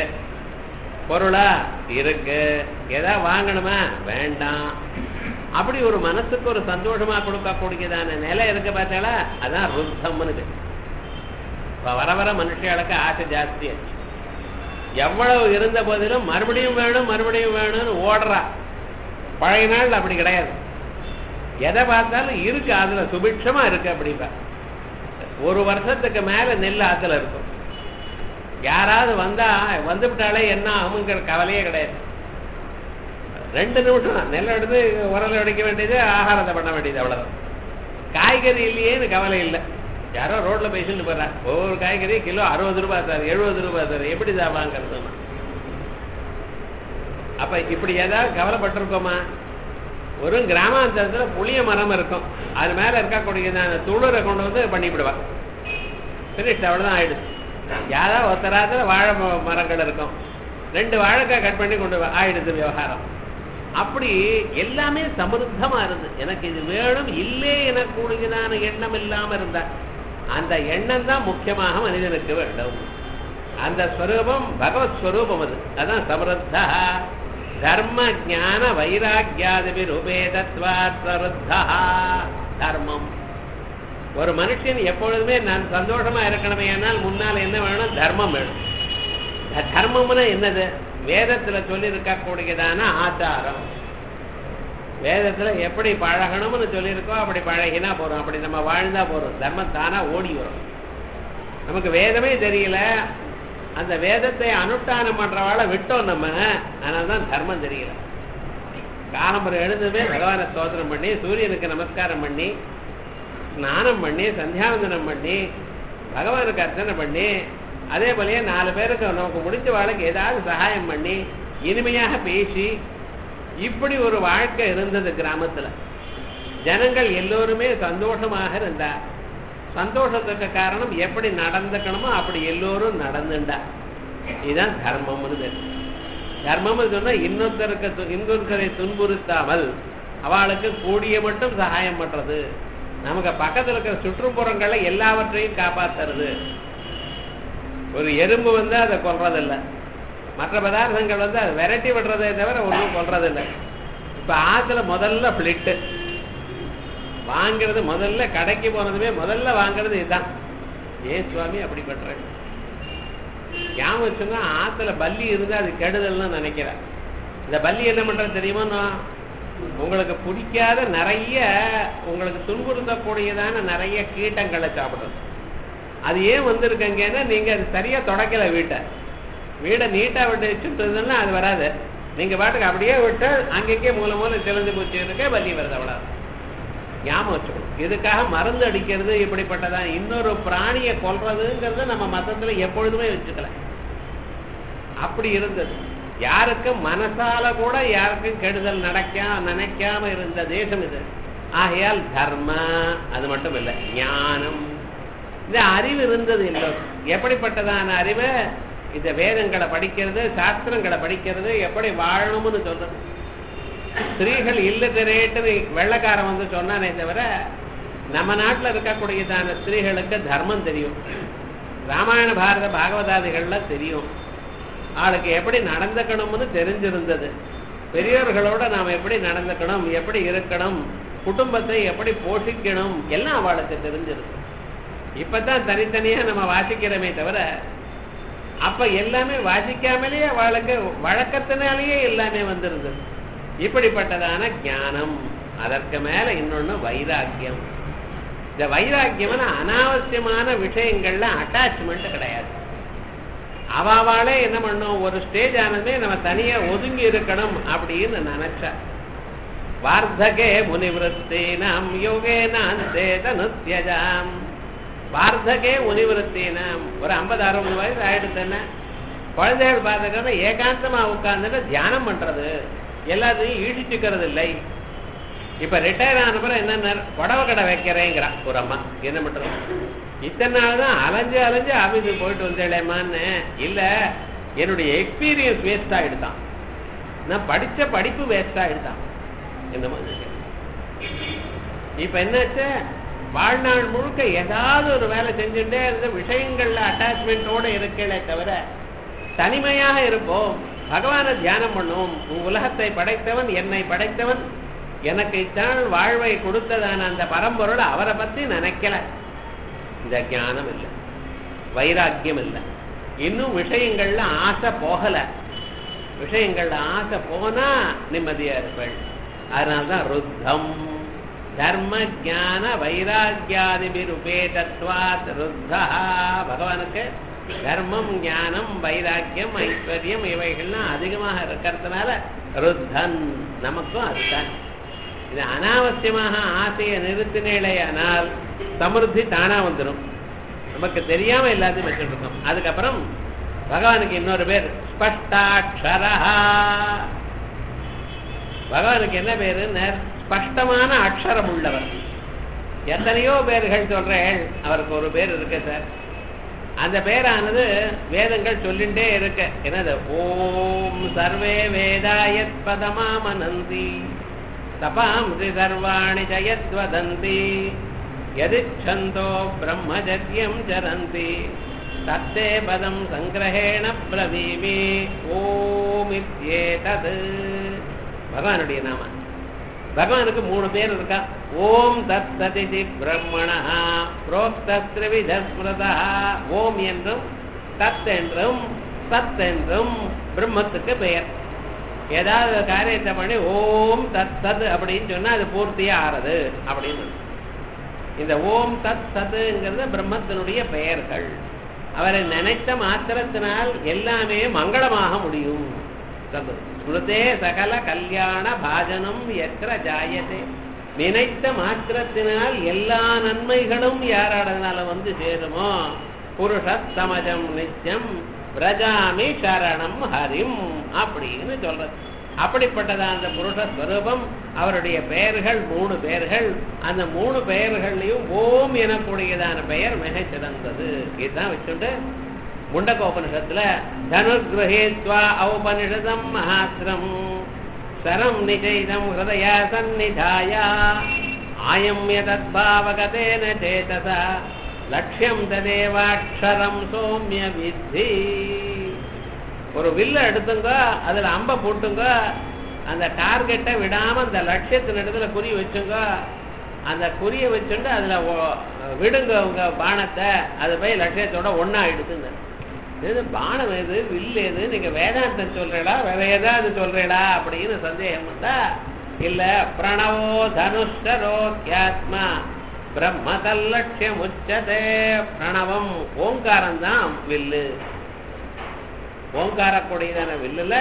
பொருளா இருக்கு எதா வாங்கணுமா வேண்டாம் அப்படி ஒரு மனசுக்கு ஒரு சந்தோஷமா கொடுக்கக்கூடியதான நிலை இருக்கு பார்த்தாலா அதான் ருத்தம்னு பேரு. இப்ப வர வர மனுஷர்களுக்கு ஆசை ஜாஸ்தி ஆச்சு எவ்வளவு இருந்த போதிலும் மறுபடியும் வேணும் மறுபடியும் வேணும்னு ஓடுறா பழைய நாள் அப்படி கிடையாது எதை பார்த்தாலும் இருக்கு அதுல சுபிட்சமா இருக்கு அப்படிப்பா ஒரு வருஷத்துக்கு மேல நெல் ஆத்துல இருக்கும் யாராவது வந்தா வந்து விட்டாலே என்ன ஆகுங்கிற கவலையே கிடையாது ரெண்டு நிமிஷம் நெல் எடுத்து உரல் அடிக்க வேண்டியது ஆகாரத்தை பண்ண வேண்டியது அவ்வளவுதான் காய்கறி இல்லையேன்னு கவலை இல்லை யாரோ ரோட்ல பேசிட்டு போறா ஒவ்வொரு காய்கறி கிலோ அறுபது ரூபாய் சார் எழுபது ரூபாய் சார் எப்படி சார் வாங்கறதுமா அப்ப இப்படி ஏதாவது கவலைப்பட்டிருக்கோமா ஒரு கிராமாந்தரத்துல புளிய மரம் இருக்கும் அது மேல இருக்கக்கூடியதான துளிரை கொண்டு வந்து பண்ணிவிடுவா ஃபினிஷ் அவ்வளவுதான் ஆயிடுச்சு யாராவது ஒருத்தராத வாழை ம- மரங்கள் இருக்கும் ரெண்டு வாழைக்காய் கட் பண்ணி கொண்டு வா- ஆயிடுது விவகாரம் அப்படி எல்லாமே சமருத்தமா இருந்து எனக்கு இது வேணும் இல்லே எனக்கூடியதான எண்ணம் இல்லாம இருந்தா அந்த எண்ணம் தான் முக்கியமாக மனிதனுக்கு வேண்டும் அந்த ஸ்வரூபம் பகவத் ஸ்வரூபம் அது அதான் சமருத்தா தர்ம ஞான வைராக்கியாதிபிருபேதத்வாத் சருத்தா தர்மம் ஒரு மனுஷன் எப்பொழுதுமே நான் சந்தோஷமா இருக்கணுமே ஆனால் முன்னால் என்ன வேணும் தர்மம் வேணும் த- தர்மம்னா என்னது வேதத்துல சொல்லி இருக்கக்கூடியதான ஆச்சாரம் வேதத்துல எப்படி பழகணும்னு சொல்லியிருக்கோ அப்படி பழகினா போறோம் அப்படி நம்ம வாழ்ந்தா போறோம் தர்மம் தானா ஓடி வரும் நமக்கு வேதமே தெரியல அந்த வேதத்தை அனுஷ்டானம் பண்றவாளை விட்டோம் நம்ம அதனால தான் தர்மம் தெரியல காலம்பரம் எழுந்ததுமே பகவானை ஸ்தோத்திரம் பண்ணி சூரியனுக்கு நமஸ்காரம் பண்ணி ஸ்நானம் பண்ணி சந்தியாவந்தனம் பண்ணி பகவானுக்கு அர்ச்சனை பண்ணி அதே போலயே நாலு பேருக்கு நமக்கு முடிஞ்ச வாழ்க்கை ஏதாவது சகாயம் பண்ணி இனிமையாக பேசி இப்படி ஒரு வாழ்க்கை இருந்தது கிராமத்துல ஜனங்கள் எல்லோருமே சந்தோஷமாக இருந்தா சந்தோஷத்துக்கு காரணம் எப்படி நடந்துக்கணுமோ அப்படி எல்லோரும் நடந்துண்டா இதுதான் தர்மம்னு தர்மம்னு சொன்னா இன்னொருத்தருக்கு து- இன்னொருத்தரை துன்புறுத்தாமல் அவளுக்கு கூடிய மட்டும் சகாயம் பண்றது நமக்கு பக்கத்துல இருக்கிற சுற்றுப்புறங்களை எல்லாவற்றையும் காப்பாத்துறது ஒரு எறும்பு வந்து அதை கொல்றதில்ல மற்ற பதார்த்தங்கள் வந்து அதை விரட்டி விடுறதே தவிர ஒன்றும் கொல்றதில்லை இப்ப ஆத்துல முதல்ல பிளிட்டு வாங்குறது முதல்ல கடைக்கு போனதுமே முதல்ல வாங்குறது இதுதான் ஏன் சுவாமி அப்படி பண்றேன் ஞாபகம் வச்சுங்க ஆத்துல பல்லி இருந்து அது கெடுதல்னு நினைக்கிறேன் இந்த பல்லி என்ன பண்றது தெரியுமா நான் உங்களுக்கு பிடிக்காத நிறைய உங்களுக்கு துன்புறுத்தக்கூடியதான நிறைய கீட்டங்களை சாப்பிடுறது அது ஏன் வந்திருக்கங்கன்னா நீங்க அது சரியா தொடக்கல வீட்டை வீடை நீட்டா விட்டு வச்சுட்டதுன்னா அது வராது நீங்க பாட்டுக்கு அப்படியே விட்டு அங்கங்கே மூல மூல சிலந்து பூச்சி இருக்க பல்லி வருது அவ்வளவு ஞாபகம் வச்சுக்கணும் இதுக்காக மருந்து அடிக்கிறது இப்படிப்பட்டதா இன்னொரு பிராணியை கொல்றதுங்கிறது நம்ம மதத்துல எப்பொழுதுமே வச்சுக்கல அப்படி இருந்தது யாருக்கும் மனசால கூட யாருக்கும் கெடுதல் நடக்கா நினைக்காம இருந்த தேசம் இது ஆகையால் தர்ம அது மட்டும் இல்லை ஞானம் இந்த அறிவு இருந்தது இல்லை எப்படிப்பட்டதான அறிவு இந்த வேதங்களை படிக்கிறது சாஸ்திரங்களை படிக்கிறது எப்படி வாழணும்னு சொல்றது ஸ்திரீகள் இல்லத்திரேட்டு வெள்ளக்காரன் வந்து சொன்னானே தவிர நம்ம நாட்டுல இருக்கக்கூடியதான ஸ்திரீகளுக்கு தர்மம் தெரியும் ராமாயண பாரத பாகவதாதிகள்ல தெரியும் ஆளுக்கு எப்படி நடந்துக்கணும்னு தெரிஞ்சிருந்தது பெரியவர்களோட நாம் எப்படி நடந்துக்கணும் எப்படி இருக்கணும் குடும்பத்தை எப்படி போஷிக்கணும் எல்லாம் அவளுக்கு தெரிஞ்சிருக்கு இப்பதான் தனித்தனியா நம்ம வாசிக்கிறோமே தவிர அப்ப எல்லாமே வாசிக்காமலேயே அவளுக்கு வழக்கத்தினாலேயே எல்லாமே வந்திருந்தது இப்படிப்பட்டதான ஞானம் அதற்கு மேல இன்னொன்னு வைராக்கியம் இந்த வைராக்கியம்னா அனாவசியமான விஷயங்கள்ல அட்டாச்மெண்ட் கிடையாது அவாவாலே என்ன பண்ணும் ஒரு ஸ்டேஜ் ஆனதுமே நம்ம தனியா ஒதுங்கி இருக்கணும் அப்படின்னு நினைச்சா வார்த்தகே முனிவிருத்தி நாம் யோகே நான் சேதனுத்தியஜாம் வார்த்தகே முனிவிருத்தி நாம் ஒரு ஐம்பது அறுபது வயசு ஆயிடுச்சுன்னா குழந்தைகள் பார்த்துக்கிறத ஏகாந்தமா உட்கார்ந்துட்டு தியானம் பண்றது எல்லாத்தையும் ஈடிச்சுக்கிறது இல்லை இப்ப ரிட்டையர் ஆன பிறகு என்ன புடவை கடை வைக்கிறேங்கிறான் ஒரு அம்மா என்ன பண்றது இத்தனை நாள் தான் அலைஞ்சு அலைஞ்சு ஆபீஸுக்கு போயிட்டு வந்தேளேமான்னு இல்ல என்னுடைய எக்ஸ்பீரியன்ஸ் வேஸ்ட் ஆயிடுதான் நான் படிச்ச படிப்பு வேஸ்ட் ஆயிடுதான் இந்த மாதிரி இப்ப என்னாச்சு வாழ்நாள் முழுக்க ஏதாவது ஒரு வேலை செஞ்சுட்டே இருந்த விஷயங்கள்ல அட்டாச்மெண்ட்டோட இருக்கலே தவிர தனிமையாக இருப்போம் பகவானை தியானம் பண்ணுவோம் உன் உலகத்தை படைத்தவன் என்னை படைத்தவன் எனக்கு இத்தனால் வாழ்வை கொடுத்ததான அந்த பரம்பொருள் அவரை பத்தி நினைக்கல இந்த ஞானம் இல்லை வைராக்கியம் இல்லை இன்னும் விஷயங்கள்ல ஆசை போகல விஷயங்கள்ல ஆசை போனா நிம்மதியா இருப்பள் அதனால்தான் ருத்தம் தர்ம ஜான வைராக்கியாதிபிருபேதத்வாத் ருத்தா பகவானுக்கு தர்மம் ஞானம் வைராக்கியம் ஐஸ்வர்யம் இவைகள்லாம் அதிகமாக இருக்கிறதுனால ருத்தன் நமக்கும் அதுதான் இது அனாவசியமாக ஆசையை நிறுத்தினேலையானால் சமிருத்தி தானா வந்துடும் நமக்கு தெரியாம எல்லாத்தையும் வச்சுட்டு இருக்கோம் அதுக்கப்புறம் பகவானுக்கு இன்னொரு பேர் ஸ்பஷ்டாட்சரா பகவானுக்கு என்ன பேரு ஸ்பஷ்டமான அக்ஷரம் உள்ளவர் எத்தனையோ பேர்கள் சொல்றேன் அவருக்கு ஒரு பேர் இருக்கு சார் அந்த பேரானது வேதங்கள் சொல்லிண்டே இருக்க என்னது ஓம் சர்வே வேதாயத் பதமாமனந்தி தபாம்சி சர்வாணி ஜயத்வதந்தி எதிச்சந்தோ பிரம்மஜத்யம் சரந்தி தத்தே பதம் சங்கிரகேண பிரவீமி ஓம் இத்யேதத் பகவானுடைய நாம பகவானுக்கு மூணு பேர் இருக்கா ஓம் தத்ததிதி பிரம்மணா புரோக்திரிவித ஸ்மிருதா ஓம் என்றும் தத் என்றும் சத் என்றும் பிரம்மத்துக்கு பெயர் ஏதாவது ஒரு காரியத்தை பண்ணி ஓம் தத் சத் அப்படின்னு சொன்னா அது பூர்த்தியா ஆறது அப்படின்னு அர்த்தம். இந்த ஓம் தத் சத்துங்கிறது பிரம்மத்தினுடைய பெயர்கள் அவரை நினைத்த மாத்திரத்தினால் எல்லாமே மங்களமாக முடியும் சொல்றது. ஸ்மிருதே சகல கல்யாண பாஜனம் எத்திர ஜாயதே நினைத்த மாத்திரத்தினால் எல்லா நன்மைகளும் யாராடனால வந்து சேருமோ புருஷ சமஜம் நித்தியம் பிரஜாமி சரணம் ஹரிம் அப்படின்னு சொல்றது அப்படிப்பட்டதா அந்த புருஷ ஸ்வரூபம் அவருடைய பெயர்கள் மூணு பெயர்கள் அந்த மூணு பெயர்களையும் ஓம் எனக்கூடியதான பெயர் மிக சிறந்தது இதுதான் வச்சுட்டு முண்டகோபனிஷத்துல தனுர்கிரகேத்வா ஔபனிஷதம் மகாத்திரம் சரம் நிச்சயிதம் ஹிருதய சந்நிதாய ஆயம்ய தத்பாவகதேன சேதசா லட்சியம் ததேவாட்சரம் சோமிய வித்தி ஒரு வில்ல எடுத்துங்க அதுல அம்ப போட்டுங்க அந்த டார்கெட்டை விடாம அந்த லட்சியத்தின் இடத்துல குறி வச்சுங்க அந்த குறிய வச்சுட்டு அதுல ஒ- விடுங்க உங்க பானத்தை அது போய் லட்சியத்தோட ஒண்ணா எடுத்துங்க இது பானம் எது வில் எது நீங்க வேதாந்தம் சொல்றீடா வேற ஏதாவது சொல்றீடா அப்படின்னு சந்தேகம் உண்டா இல்ல பிரணவோ தனுஷரோக்கியாத்மா பிரம்ம தல்லட்சியம் உச்சதே பிரணவம் ஓங்காரம் தான் வில்லு ஓங்காரக்கூடியதான வில்லுல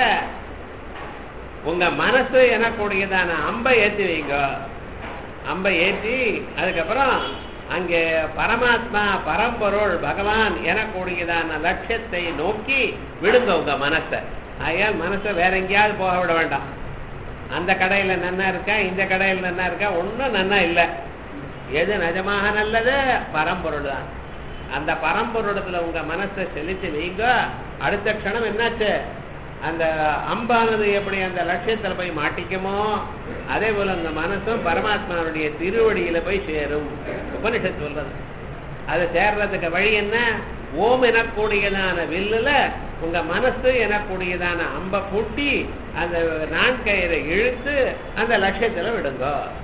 உங்க மனசு எனக்கூடியதான அம்பை ஏத்தி வைங்க அம்பை ஏற்றி அதுக்கப்புறம் அங்கே பரமாத்மா பரம்பொருள் பகவான் எனக்கூடியதான லட்சியத்தை நோக்கி விடுங்க உங்க மனசை ஆகையால் மனசை வேற எங்கேயாவது போக விட வேண்டாம் அந்த கடையில நன்னா இருக்கா இந்த கடையில நன்னா இருக்கா ஒண்ணும் நன்னா இல்லை எது நிஜமாக நல்லது பரம்பொருள் தான் அந்த பரம்பொருளத்துல உங்க மனசை செலுத்தி வைங்க அடுத்த க்ஷணம் என்னாச்சு அந்த அம்பானது எப்படி அந்த லட்சியத்துல போய் மாட்டிக்குமோ அதே போல அந்த மனசும் பரமாத்மாவுடைய திருவடியில போய் சேரும் உபனிஷத் சொல்றது அது சேர்றதுக்கு வழி என்ன ஓம் எனக்கூடியதான வில்லுல உங்க மனசு எனக்கூடியதான அம்ப பூட்டி அந்த நான்கயிறை இழுத்து அந்த லட்சியத்துல விடுங்க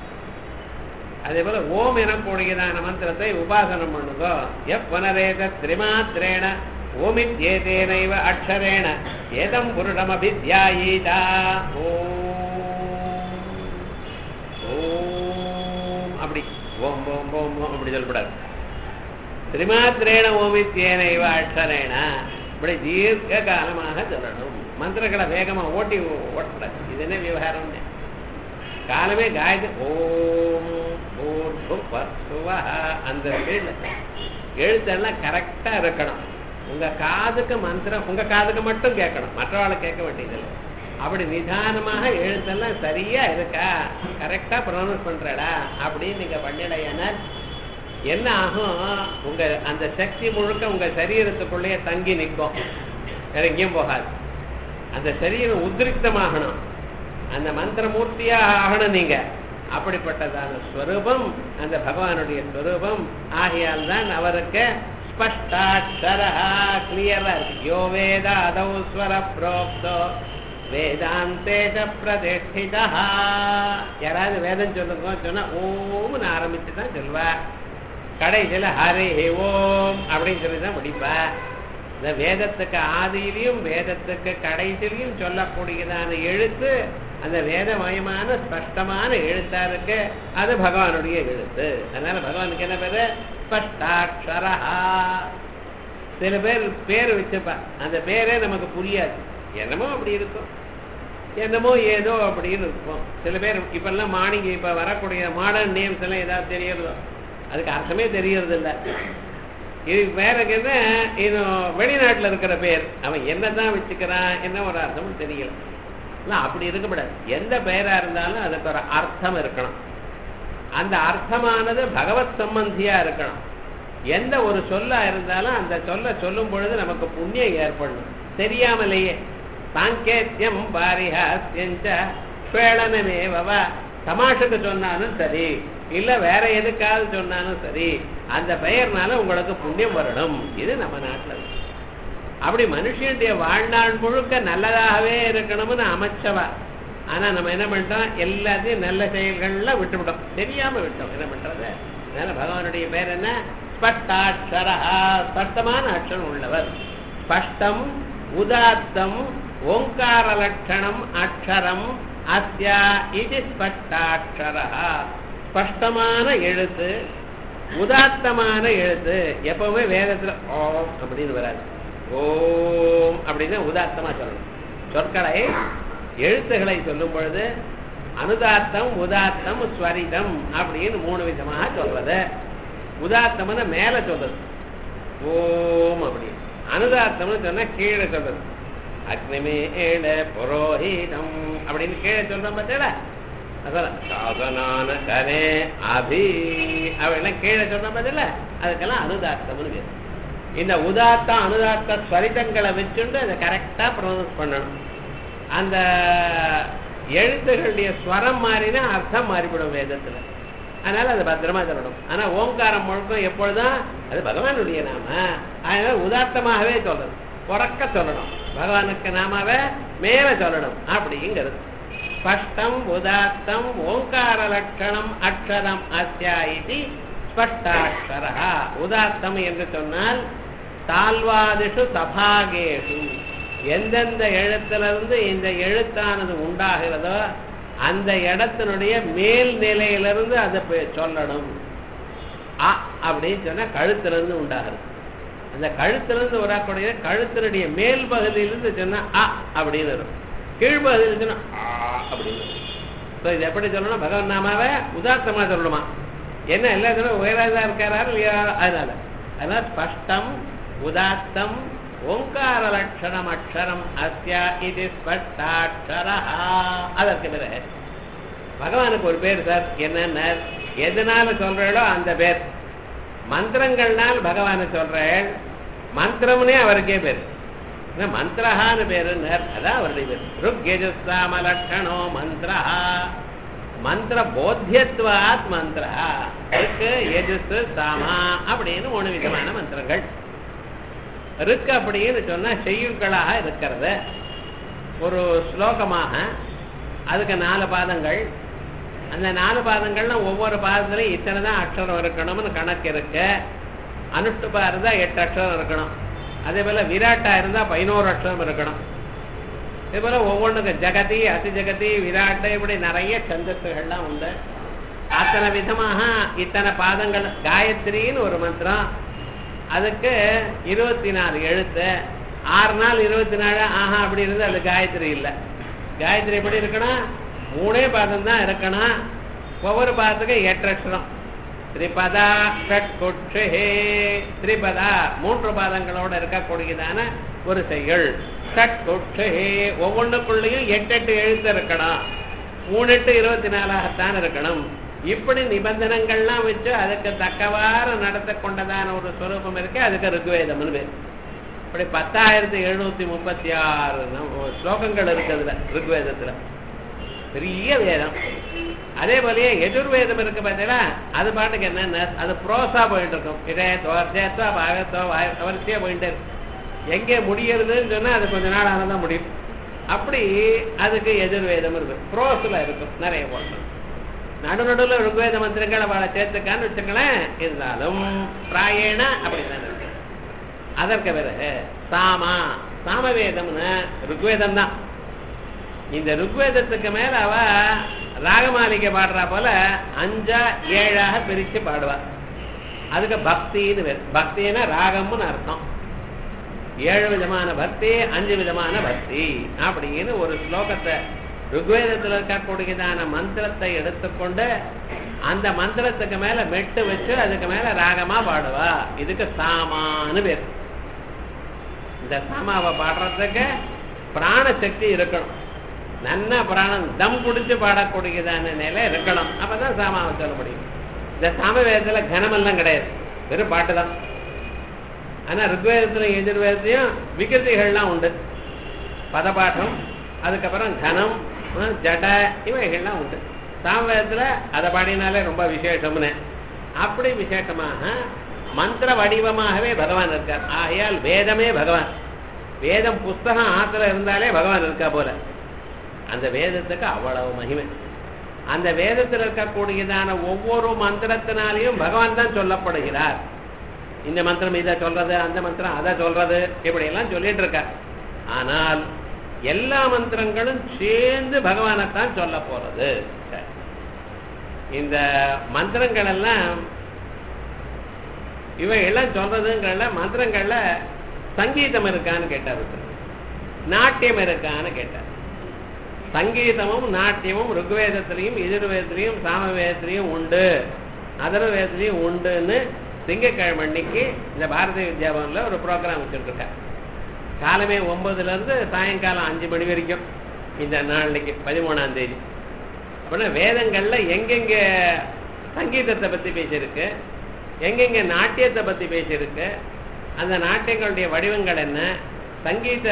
அதே போல ஓம் எனக்கூடியதான மந்திரத்தை உபாசனம் பண்ணுங்க எப் புனரேத திரிமாத்திரேண ஓமித்யேதேனைவ அக்ஷரேண ஏதம் புருஷமபித்யாயீதா ஓம் ஓம் அப்படி ஓம் ஓம் ஓம் ஓம் அப்படி சொல்லக்கூடாது திரிமாத்திரேண ஓமித்யேனைவ அக்ஷரேண இப்படி தீர்க்க காலமாக சொல்லணும் மந்திரங்களை வேகமா ஓட்டி ஓட்டக்கூடாது இது என்ன விவகாரம்னு காலமே காயத்ரி ஓம் பூர்வ அந்த ஸ்பீட்ல எழுத்தெல்லாம் கரெக்டா இருக்கணும் உங்க காதுக்கு மந்திரம் உங்க காதுக்கு மட்டும் கேட்கணும் மற்றவாளை கேட்க வேண்டியதில்லை அப்படி நிதானமாக எழுத்தெல்லாம் சரியா இருக்கா கரெக்டா ப்ரொனவுன்ஸ் பண்றடா அப்படின்னு நீங்க பண்ணிடையானால் என்ன ஆகும் உங்க அந்த சக்தி முழுக்க உங்க சரீரத்துக்குள்ளேயே தங்கி நிற்கும் வேற எங்கேயும் போகாது அந்த சரீரம் உத்ரிக்தமாகணும் அந்த மந்திரமூர்த்தியாக ஆகணும் நீங்க அப்படிப்பட்டதான ஸ்வரூபம் அந்த பகவானுடைய ஸ்வரூபம் ஆகையால் தான் அவருக்கு ஸ்பஷ்டாட்சரா கிளியரா இருக்கு யோ வேத அதௌ ஸ்வர புரோக்தோ வேதாந்தேஜ பிரதிஷ்டிதா யாராவது வேதம் சொல்லுங்க சொன்னா ஓம்னு ஆரம்பிச்சு தான் சொல்வா கடைசியில ஹரி ஓம் அப்படின்னு சொல்லி தான் முடிப்பா இந்த வேதத்துக்கு ஆதியிலையும் வேதத்துக்கு கடைசியிலையும் சொல்லக்கூடியதான எழுத்து அந்த வேதமயமான ஸ்பஷ்டமான எழுத்தா இருக்கு அது பகவானுடைய எழுத்து அதனால பகவானுக்கு என்ன பேரு ஸ்பஷ்டாட்சரா சில பேர் பேர் வச்சுப்பா அந்த பேரே நமக்கு புரியாது என்னமோ அப்படி இருக்கும் என்னமோ ஏதோ அப்படின்னு இருக்கும் சில பேர் இப்பெல்லாம் மார்னிங் இப்ப வரக்கூடிய மாடர்ன் நேம்ஸ் எல்லாம் ஏதாவது தெரியறதோ அதுக்கு அர்த்தமே தெரியறது இல்லை இதுக்கு வேற என்ன இன்னும் வெளிநாட்டுல இருக்கிற பேர் அவன் என்னதான் வச்சுக்கிறான் என்ன ஒரு அர்த்தமும் தெரியல இல்லை அப்படி இருக்கக்கூடாது எந்த பெயரா இருந்தாலும் அதுக்கு ஒரு அர்த்தம் இருக்கணும் அந்த அர்த்தமானது பகவத் சம்பந்தியா இருக்கணும் எந்த ஒரு சொல்லா இருந்தாலும் அந்த சொல்ல சொல்லும் பொழுது நமக்கு புண்ணியம் ஏற்படணும் தெரியாமலேயே சாங்கேத்தியம் பாரிஹாஸ்யஞ்ச ஸ்வேளனமேவ தமாஷுக்கு சொன்னாலும் சரி இல்ல வேற எதுக்காவது சொன்னாலும் சரி அந்த பெயர்னால உங்களுக்கு புண்ணியம் வரணும் இது நம்ம நாட்டுல இருக்கு. அப்படி மனுஷனுடைய வாழ்நாள் முழுக்க நல்லதாகவே இருக்கணும்னு அமைச்சவா ஆனா நம்ம என்ன பண்ணிட்டோம் எல்லாத்தையும் நல்ல செயல்கள்ல விட்டுவிட்டோம் தெரியாம விட்டோம் என்ன பண்றது அதனால பகவானுடைய பேர் என்ன ஸ்பஷ்டாட்சரா ஸ்பஷ்டமான அக்ஷரம் உள்ளவர் ஸ்பஷ்டம் உதாத்தம் ஓங்கார லட்சணம் அக்ஷரம் அஸ்யா இது ஸ்பஷ்டாட்சரா ஸ்பஷ்டமான எழுத்து உதாத்தமான எழுத்து எப்பவுமே வேதத்துல ஓம் அப்படின்னு வராது ஓம் அப்படின்னு உதாத்தமா சொல்லணும் சொற்களை எழுத்துக்களை சொல்லும் பொழுது அனுதாத்தம் உதாத்தம் ஸ்வரிதம் அப்படின்னு மூணு விதமாக சொல்றது உதாத்தம்னு மேல சொல்றது ஓம் அப்படி அனுதாத்தம்னு சொன்னா கீழே சொல்றது அக்னிமேல புரோஹிதம் அப்படின்னு கீழே சொல்றோம் பார்த்தீங்களா அதான் சாதனான கனே அபி அவெல்லாம் கீழே சொன்ன பதில்ல அதுக்கெல்லாம் அனுதாத்தம்னு பேர் இந்த உதாத்தம் அனுதாத்த ஸ்வரிதங்களை வச்சுண்டு அதை கரெக்டா ப்ரொனவுன்ஸ் பண்ணணும் அந்த எழுத்துகளுடைய ஸ்வரம் மாறினா அர்த்தம் மாறிவிடும் வேதத்துல அதனால அது பத்திரமா சொல்லணும் ஆனா ஓங்காரம் முழுக்கம் எப்பொழுதும் அது பகவானுடைய நாம அதனால உதாத்தமாகவே சொல்லணும் உறக்க சொல்லணும் பகவானுக்கு நாமாவே மேல சொல்லணும் அப்படிங்கிறது ஸ்பஷ்டம் உதாத்தம் ஓங்கார லட்சணம் அக்ஷரம் அஸ்யா இது ஸ்பஷ்டாட்சரா உதாத்தம் என்று சொன்னால் தாழ்வாதிஷு சபாகேஷு எந்தெந்த எழுத்திலிருந்து இந்த எழுத்தானது உண்டாகிறதோ அந்த இடத்தினுடைய மேல் நிலையிலிருந்து அதை பே- சொல்லணும் அ அப்படின்னு சொன்னா கழுத்திலிருந்து உண்டாகிறது அந்த கழுத்திலிருந்து வரக்கூடிய கழுத்தினுடைய மேல் பகுதியிலிருந்து சொன்னா அ அப்படின்னு வரும் கீழ்பகுதியில் சொன்னா ஆ அப்படின்னு வரும். So இது எப்படி சொல்லணும் பகவன் நாமாவை உதாத்தமா சொல்லணுமா என்ன எல்லா தடவை உயராதா இருக்காரா இல்லையா அதனால அதனால ஸ்பஷ்டம் உதாத்தம் ஓங்கார லட்சணம் அக்ஷரம் அஸ்யா இது ஸ்பஷ்டாட்சரா அதற்கு பிறகு பகவானுக்கு ஒரு பேர் சார் என்னன்னா எதனால சொல்றீங்களோ அந்த பேர் மந்திரங்கள்னால் பகவானை சொல்றேன் மந்திரம்னே அவருக்கே பேர் என்ன மந்திரஹான்னு பேருன்னார் அதான் அவருடைய பேர் ருக்யஜுஸ்தாம லட்சணோ மந்திரஹா மந்திர போத்தியத்வாத் மந்திரா ருக்கு யஜுஸ் சாமா அப்படின்னு மூணு விதமான மந்திரங்கள் ருக்கு அப்படின்னு சொன்னா செய்யுட்களாக இருக்கிறது ஒரு ஸ்லோகமாக அதுக்கு நாலு பாதங்கள் அந்த நாலு பாதங்கள்ல ஒவ்வொரு பாதத்துலையும் இத்தனை தான் அக்ஷரம் இருக்கணும்னு கணக்கு இருக்கு அனுஷ்டுபா இருந்தா எட்டு அக்ஷரம் இருக்கணும் அதே போல விராட்டா இருந்தா பதினோரு அக்ஷரம் இருக்கணும் இதே போல ஒவ்வொன்றுக்கு ஜெகதி அதி ஜெகதி விராட்டு இப்படி நிறைய சந்தஸ்துகள்லாம் உண்டு அத்தனை விதமாக இத்தனை பாதங்கள் காயத்ரின்னு ஒரு மந்திரம் அதுக்கு இருபத்தி நாலு எழுத்து ஆறு நாள் இருபத்தி நாலு ஆஹா அப்படி இருந்து அது காயத்ரி இல்லை காயத்ரி எப்படி இருக்கணும் மூணே பாதம் தான் இருக்கணும் ஒவ்வொரு பாதத்துக்கும் எட்டு அக்ஷரம் திரிபதா ஷட்குட்சே திரிபதா மூன்று பாதங்களோட இருக்கக்கூடியதான ஒரு செயல் ஷட்குட்சே ஒவ்வொன்றுக்குள்ளேயும் எட்டு எட்டு எழுத்து இருக்கணும் மூணு எட்டு இருபத்தி நாலாகத்தான் இருக்கணும் இப்படி நிபந்தனைகள்லாம் வச்சு அதுக்கு தக்கவாறு நடத்த கொண்டதான ஒரு ஸ்வரூபம் இருக்கு அதுக்கு ருக்வேதம்னு பேர் இப்படி பத்தாயிரத்தி எழுநூத்தி முப்பத்தி ஆறு நம்- ஸ்லோகங்கள் இருக்கு அதுல ருக்வேதத்துல பெரிய வேதம் அதே போலயே எஜுர்வேதம் இருக்கு பார்த்தீங்களா அது பாட்டுக்கு என்னன்னா அது ப்ரோஸா போயிட்டு இருக்கும் இதே தோர்ஜேத்தோ பாகத்தோ வரிசையா போயிட்டு இருக்கு எங்கே முடியறதுன்னு சொன்னா அது கொஞ்ச நாள் ஆனதான் முடியும் அப்படி அதுக்கு எஜுர்வேதம் இருக்கு ப்ரோஸ்ல இருக்கும் நிறைய போட்டோம் நடு நடுவில் ருக்வேத மந்திரங்களை அவளை சேர்த்துக்கான்னு வச்சுங்களேன் இருந்தாலும் பிராயண அப்படிதான் இருக்கு அதற்கு பிறகு சாமா சாமவேதம்னு ருக்வேதம் தான் இந்த ருக்வேதத்துக்கு மேல அவ ராகமாலிகை பாடுறா போல அஞ்சா ஏழாக பிரிச்சு பாடுவா அதுக்கு பக்தின்னு பேர் பக்தின்னா ராகம்னு அர்த்தம் ஏழு விதமான பக்தி அஞ்சு விதமான பக்தி அப்படின்னு ஒரு ஸ்லோகத்தை ருக்வேதத்தில் இருக்கக்கூடியதான மந்திரத்தை எடுத்துக்கொண்டு அந்த மந்திரத்துக்கு மேல மெட்டு வச்சு அதுக்கு மேல ராகமா பாடுவா இதுக்கு சாமான்னு பேர் இந்த சாமாவை பாடுறதுக்கு பிராண சக்தி இருக்கணும் நன்னா பிராணம் தம் குடிச்சு பாடக்கூடியதான நிலை இருக்கணும் அப்பதான் சாமாவை சொல்ல முடியும் இந்த சாம வேதத்துல கனமெல்லாம் கிடையாது வெறும் பாட்டு தான் ஆனா ருக்வேதத்திலும் எதிர்வேதத்தையும் விகிருதிகள்லாம் உண்டு பதபாட்டம் அதுக்கப்புறம் கனம் அஹ், ஜட இவைகள்லாம் உண்டு சாமவேதத்துல அதை பாடினாலே ரொம்ப விசேஷம்னு அப்படி விசேஷமாக மந்திர வடிவமாகவே பகவான் இருக்கார் ஆகையால் வேதமே பகவான் வேதம் புஸ்தகம் ஆத்துல இருந்தாலே பகவான் இருக்கா போல அந்த வேதத்துக்கு அவ்வளவு மகிமை அந்த வேதத்தில் இருக்கக்கூடியதான ஒவ்வொரு மந்திரத்தினாலையும் பகவான் தான் சொல்லப்படுகிறார் இந்த மந்திரம் இதை சொல்றது அந்த மந்திரம் அதை சொல்றது இப்படி எல்லாம் சொல்லிட்டு இருக்கார் ஆனால் எல்லா மந்திரங்களும் சேர்ந்து பகவானைத்தான் சொல்ல போறது சரி. இந்த மந்திரங்கள் எல்லாம் இவைகள்லாம் சொல்றதுங்கிறல மந்திரங்கள்ல சங்கீதம் இருக்கான்னு கேட்டார் ஒருத்தர். நாட்டியம் இருக்கான்னு கேட்டார் சங்கீதமும் நாட்டியமும் ருக்வேதத்திலையும் எதிர்வேதத்திலையும் சாமவேதத்திலையும் உண்டு அதர்வேதத்திலையும் உண்டுன்னு திங்கக்கிழமை அன்னைக்கு இந்த பாரதிய வித்யாபவன்ல ஒரு ப்ரோக்ராம் வச்சுருக்காங்க காலமே ஒன்பதுல இருந்து சாயங்காலம் அஞ்சு மணி வரைக்கும் இந்த நாளைக்கு பதிமூணாம் தேதி அப்படின்னா வேதங்கள்ல எங்கெங்க சங்கீதத்தை பத்தி பேசியிருக்கு எங்கெங்க நாட்டியத்தை பத்தி பேசியிருக்கு அந்த நாட்டியங்களுடைய வடிவங்கள் என்ன சங்கீத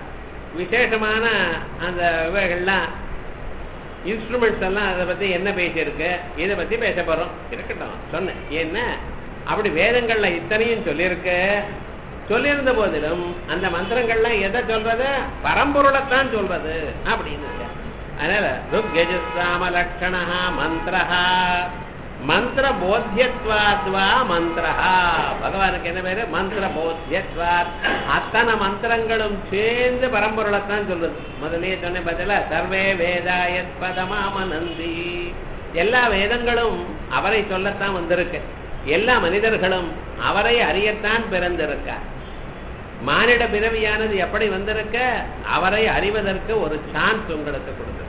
விசேஷமான அந்த இவைகள்லாம் இன்ஸ்ட்ருமெண்ட்ஸ் எல்லாம் அதை பத்தி என்ன பேசியிருக்கு இதை பத்தி பேச போறோம் இருக்கட்டும் சொன்னேன் ஏன்னா அப்படி வேதங்கள்ல இத்தனையும் சொல்லியிருக்கு சொல்லியிருந்த போதிலும் அந்த மந்திரங்கள்லாம் எதை சொல்றது பரம்பொருளைத்தான் சொல்றது அப்படின்னு இருக்கு. அதனால ருக்யஜுஸ்ராம லட்சணா மந்திரஹா மந்திர போத்தியத்வாத்வா மந்திரஹா பகவானுக்கு என்ன பேரு மந்திர போத்தியத்வாத் அத்தனை மந்திரங்களும் சேர்ந்து பரம்பொருளைத்தான் சொல்றது முதல்லயே சொன்னேன் பதில சர்வே வேதாயத் பதமாமனந்தி எல்லா வேதங்களும் அவரை சொல்லத்தான் வந்திருக்கு எல்லா மனிதர்களும் அவரை அறியத்தான் பிறந்திருக்கார் மானிட பிறவியானது எப்படி வந்திருக்க அவரை அறிவதற்கு ஒரு சான்ஸ் உங்களுக்கு கொடுக்குது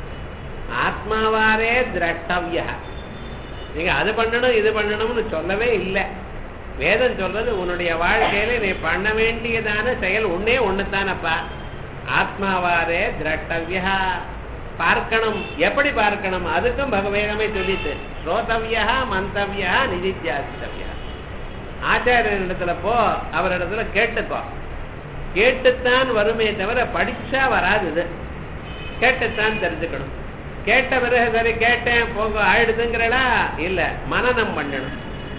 ஆத்மாவாரே திரட்டவிய நீங்க அது பண்ணணும் இது பண்ணணும்னு சொல்லவே இல்லை வேதம் சொல்றது உன்னுடைய வாழ்க்கையில நீ பண்ண வேண்டியதான செயல் ஒன்னே ஒண்ணுதானப்பா ஆத்மாவாரே திரட்டவியா பார்க்கணும் எப்படி பார்க்கணும் அதுக்கும் பகவேதமே சொல்லிட்டு ஸ்ரோதவியா மந்தவியா நிதித்தியாசித்தவியா ஆச்சாரியனிடத்துல போ அவரிடத்துல கேட்டுக்கோ கேட்டுத்தான் வருமே தவிர படிச்சா வராது இது கேட்டுத்தான் தெரிஞ்சுக்கணும் கேட்ட பிறகு சரி கேட்டேன் போக ஆயிடுதுங்கிறடா இல்ல மனநம் பண்ணணும்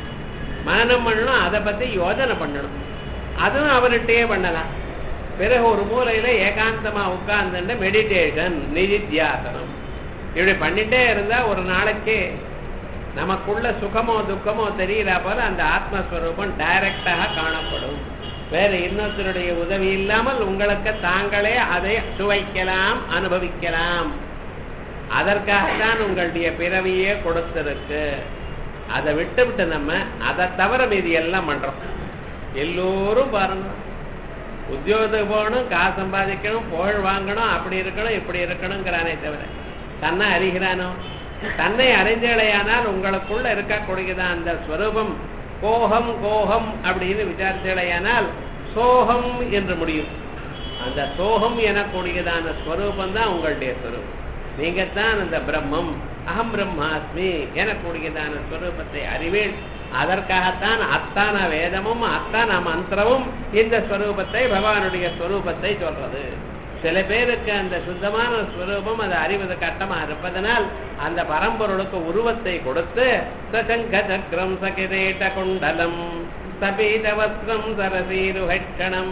மனநம் பண்ணணும் அதை பத்தி யோஜனை பண்ணணும் அதுவும் அவர்கிட்டயே பண்ணலாம் பிறகு ஒரு மூலையில ஏகாந்தமா உட்கார்ந்துட்டு மெடிடேஷன் நிதித்தியாசனம் இப்படி பண்ணிட்டே இருந்தா ஒரு நாளைக்கு நமக்குள்ள சுகமோ துக்கமோ தெரியல போல அந்த ஆத்மஸ்வரூபம் டைரக்டாக காணப்படும் வேற இன்னொருத்தருடைய உதவி இல்லாமல் உங்களுக்கு தாங்களே அதை சுவைக்கலாம் அனுபவிக்கலாம் அதற்காகத்தான் உங்களுடைய பிறவியே கொடுத்திருக்கு அதை விட்டு விட்டு நம்ம அதை தவிர மீதி எல்லாம் பண்றோம் எல்லோரும் பாருங்க உத்தியோகத்துக்கு போகணும் காசு சம்பாதிக்கணும் புகழ் வாங்கணும் அப்படி இருக்கணும் இப்படி இருக்கணுங்கிறானே தவிர தன்னை அறிகிறானோ தன்னை அறிந்தேளையானால் உங்களுக்குள்ள இருக்கக்கூடியதான் அந்த ஸ்வரூபம் கோகம் கோகம் அப்படின்னு விசாரித்தேளையானால் சோகம் என்று முடியும் அந்த சோகம் எனக்கூடியதான ஸ்வரூபம் தான் உங்களுடைய ஸ்வரூபம் நீங்க தான் அந்த பிரம்மம் அகம் பிரம்மாஸ்மி எனக்கூடியதான ஸ்வரூபத்தை அறிவேன் அதற்காகத்தான் அத்தான வேதமும் அத்தான மந்திரமும் இந்த ஸ்வரூபத்தை பகவானுடைய ஸ்வரூபத்தை சொல்றது சில பேருக்கு அந்த சுத்தமான ஸ்வரூபம் அதை அறிவது கட்டமா இருப்பதனால் அந்த பரம்பொருளுக்கு உருவத்தை கொடுத்து சசங்க சக்கரம் சகிரேட்ட குண்டலம் சபீத வஸ்திரம் சரசீருஹட்சணம்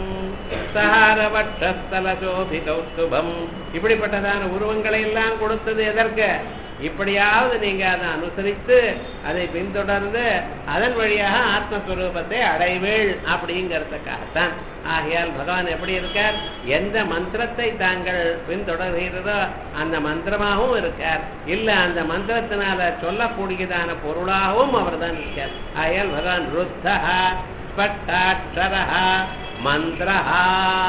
சஹாரவட்சஸ்தல சோபிதௌஸ்துபம் இப்படிப்பட்டதான உருவங்களை எல்லாம் கொடுத்தது எதற்கு இப்படியாவது நீங்க அதை அனுசரித்து அதை பின்தொடர்ந்து அதன் வழியாக ஆத்மஸ்வரூபத்தை அடைவேள் அப்படிங்கிறதுக்காகத்தான் ஆகையால் பகவான் எப்படி இருக்கார் எந்த மந்திரத்தை தாங்கள் பின்தொடர்கிறதோ அந்த மந்திரமாகவும் இருக்கார் இல்ல அந்த மந்திரத்தினால சொல்லக்கூடியதான பொருளாகவும் அவர் தான் இருக்கார் ஆகையால் பகவான் ருத்தஹா ஸ்பட்டாட்சரஹா மந்திரஹா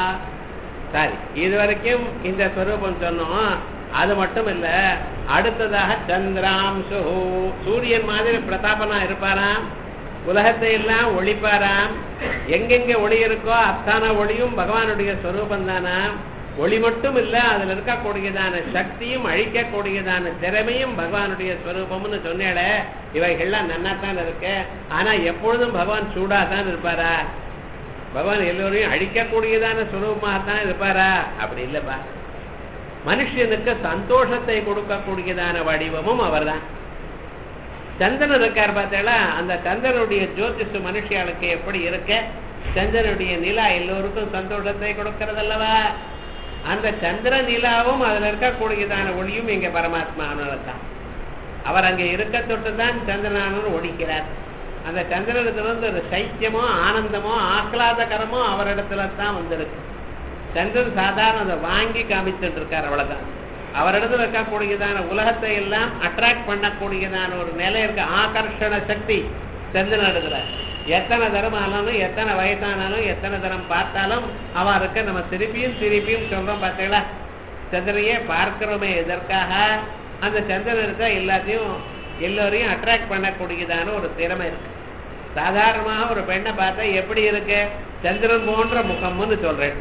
சரி இது வரைக்கும் இந்த ஸ்வரூபம் சொன்னோம் அது மட்டும் இல்ல அடுத்ததாக சந்திராம்சு சூரியன் மாதிரி பிரதாபனா இருப்பாராம் உலகத்தை எல்லாம் ஒளிப்பாராம் எங்கெங்க ஒளி இருக்கோ அத்தான ஒளியும் பகவானுடைய ஸ்வரூபம் தானா ஒளி மட்டும் இல்ல அதுல இருக்கக்கூடியதான சக்தியும் அழிக்கக்கூடியதான திறமையும் பகவானுடைய ஸ்வரூபம்னு சொன்னேட இவைகள்லாம் நன்னாத்தான் இருக்கு ஆனா எப்பொழுதும் பகவான் சூடாதான் இருப்பாரா பகவான் எல்லோரையும் அழிக்கக்கூடியதான ஸ்வரூபமாகத்தான் இருப்பாரா அப்படி இல்லப்பா மனுஷனுக்கு சந்தோஷத்தை கொடுக்கக்கூடியதான வடிவமும் அவர்தான் சந்திரன் இருக்கார் பார்த்தீங்களா அந்த சந்திரனுடைய ஜோதிஷ மனுஷியாளுக்கு எப்படி இருக்க சந்திரனுடைய நிலா எல்லோருக்கும் சந்தோஷத்தை கொடுக்கறதல்லவா அந்த சந்திர நிலாவும் அதுல இருக்கக்கூடியதான ஒளியும் இங்க பரமாத்மானதான் தான் அவர் அங்கே இருக்க தொட்டு தான் சந்திரனானவர் ஒழிக்கிறார் அந்த சந்திரனிடத்துல வந்து ஒரு சைத்தியமோ ஆனந்தமோ ஆஹ்லாதகரமோ அவரிடத்துல தான் வந்திருக்கு சந்திரன் சாதாரண அதை வாங்கி காமிச்சுட்டு இருக்கார் அவ்வளவுதான் அவரிடத்துல இருக்கக்கூடியதான உலகத்தை எல்லாம் அட்ராக்ட் பண்ணக்கூடியதான ஒரு நிலை இருக்க ஆகர்ஷண சக்தி சந்திரனிடத்துல எத்தனை தரம் ஆனாலும் எத்தனை வயசானாலும் எத்தனை தரம் பார்த்தாலும் அவருக்கு நம்ம திருப்பியும் திருப்பியும் சொல்றோம் பார்த்தீங்களா சந்திரனையே பார்க்கிறோமே எதற்காக அந்த சந்திரனுக்கு எல்லாத்தையும் எல்லோரையும் அட்ராக்ட் பண்ணக்கூடியதான ஒரு திறமை இருக்கு சாதாரணமாக ஒரு பெண்ணை பார்த்தா எப்படி இருக்கு சந்திரன் போன்ற முகம்னு சொல்றேன்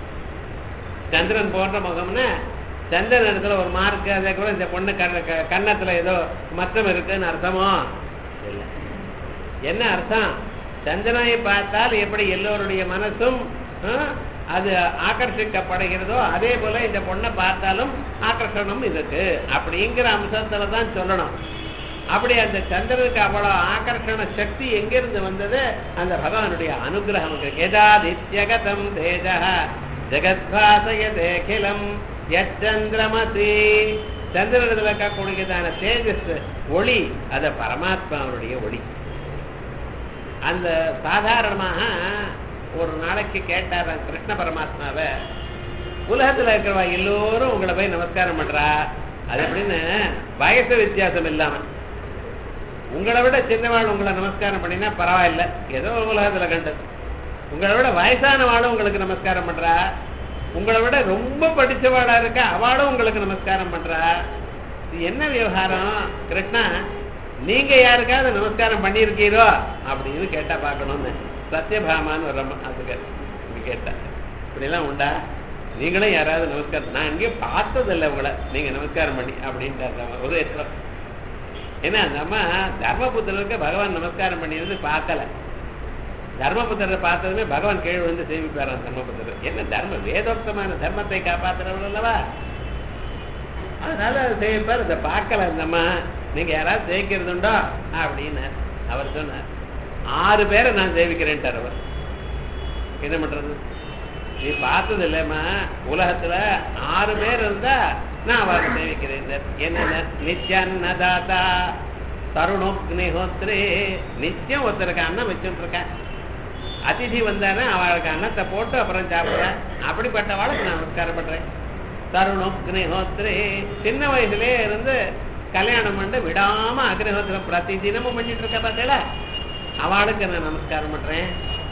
சந்திரன் போன்ற முகம்னா சந்திரன் இடத்துல ஒரு மார்க் அதே கூட இந்த பொண்ணு கண்ண க- கன்னத்துல ஏதோ மத்தம் இருக்குன்னு அர்த்தமோ இல்லை என்ன அர்த்தம் சந்திரனை பார்த்தால் எப்படி எல்லோருடைய மனசும் ஆ, அது ஆகர்ஷிக்கப்படுகிறதோ அதே போல இந்த பொண்ணை பார்த்தாலும் ஆகர்ஷணம் இருக்கு அப்படிங்கிற அம்சத்துல தான் சொல்லணும் அப்படி அந்த சந்திரனுக்கு அவ்வளவு ஆகர்ஷண சக்தி எங்கிருந்து வந்தது அந்த பகவானுடைய அனுகிரகம் இருக்கு. யதாதித்யகதம் தேஜ ஜெகத்வாசயதேகிலம் யச்சந்திரமசி சந்திரனிடத்தில் இருக்கக்கூடியதான தேஜஸ் ஒளி அது பரமாத்மாவுடைய ஒளி அந்த சாதாரணமாக ஒரு நாளைக்கு கேட்டாராம் கிருஷ்ண பரமாத்மாவை உலகத்துல இருக்கிறவா எல்லோரும் உங்களை போய் நமஸ்காரம் பண்றா அது எப்படின்னு வயசு வித்தியாசம் இல்லாம உங்களை விட சின்னவாள் உங்களை நமஸ்காரம் பண்ணினா பரவாயில்ல ஏதோ ஒரு உலகத்துல கண்டது உங்களை விட வயசானவாளும் உங்களுக்கு நமஸ்காரம் பண்றா உங்களை விட ரொம்ப படிச்சவாளா இருக்க அவளும் உங்களுக்கு நமஸ்காரம் பண்றா இது என்ன விவகாரம் கிருஷ்ணா நீங்க யாருக்காவது நமஸ்காரம் பண்ணியிருக்கீரோ அப்படின்னு கேட்டா பார்க்கணும்னு சத்யபாமான்னு ஒரு அம்மா அதுக்கு இப்படி கேட்டா இப்படிலாம் உண்டா நீங்களும் யாராவது நமஸ்காரம் நான் எங்கேயும் பார்த்ததில்லை உங்களை நீங்க நமஸ்காரம் பண்ணி அப்படின்ட்டு ஒரு இடத்துல ஏன்னா அந்த அம்மா தர்மபுத்திரருக்கு பகவான் நமஸ்காரம் பண்ணியிருந்து பார்க்கல தர்மபுத்திரரை பார்த்ததுமே பகவான் கீழ் விழுந்து சேவிப்பாராம் தர்மபுத்திரர் என்ன தர்ம வேதோக்தமான தர்மத்தை காப்பாத்துறவர் அல்லவா அதனால அதை சேவிப்பார் அதை பார்க்கல அந்த அம்மா நீங்க யாராவது சேவிக்கிறது உண்டோ அப்படின்னு அவர் சொன்னார் ஆறு பேரை நான் சேவிக்கிறேன்ட்டார் அவர் என்ன பண்றது நீ பார்த்தது இல்லைம்மா உலகத்துல ஆறு பேர் இருந்தா நான் அவரை சேவிக்கிறேன் என்னென்ன நித்யன்னதாதா தருணோக்னிஹோத்ரே நித்தியம் ஒருத்தருக்கு அன்னம் வச்சுட்டு இருக்கேன் அதிதி வந்தானே அவளுக்கு அன்னத்தை போட்டு அப்புறம் சாப்பிடுறேன் அப்படிப்பட்டவாளுக்கு நான் நமஸ்காரம் பண்றேன் தருணோக்னிஹோத்ரே சின்ன வயசுலயே இருந்து கல்யாணம் பண்ணி விடாம அக்னிஹோத்திரம் பிரதி தினமும் பண்ணிட்டு இருக்க பார்த்தேல அவளுக்கு நான் நமஸ்காரம் பண்றேன்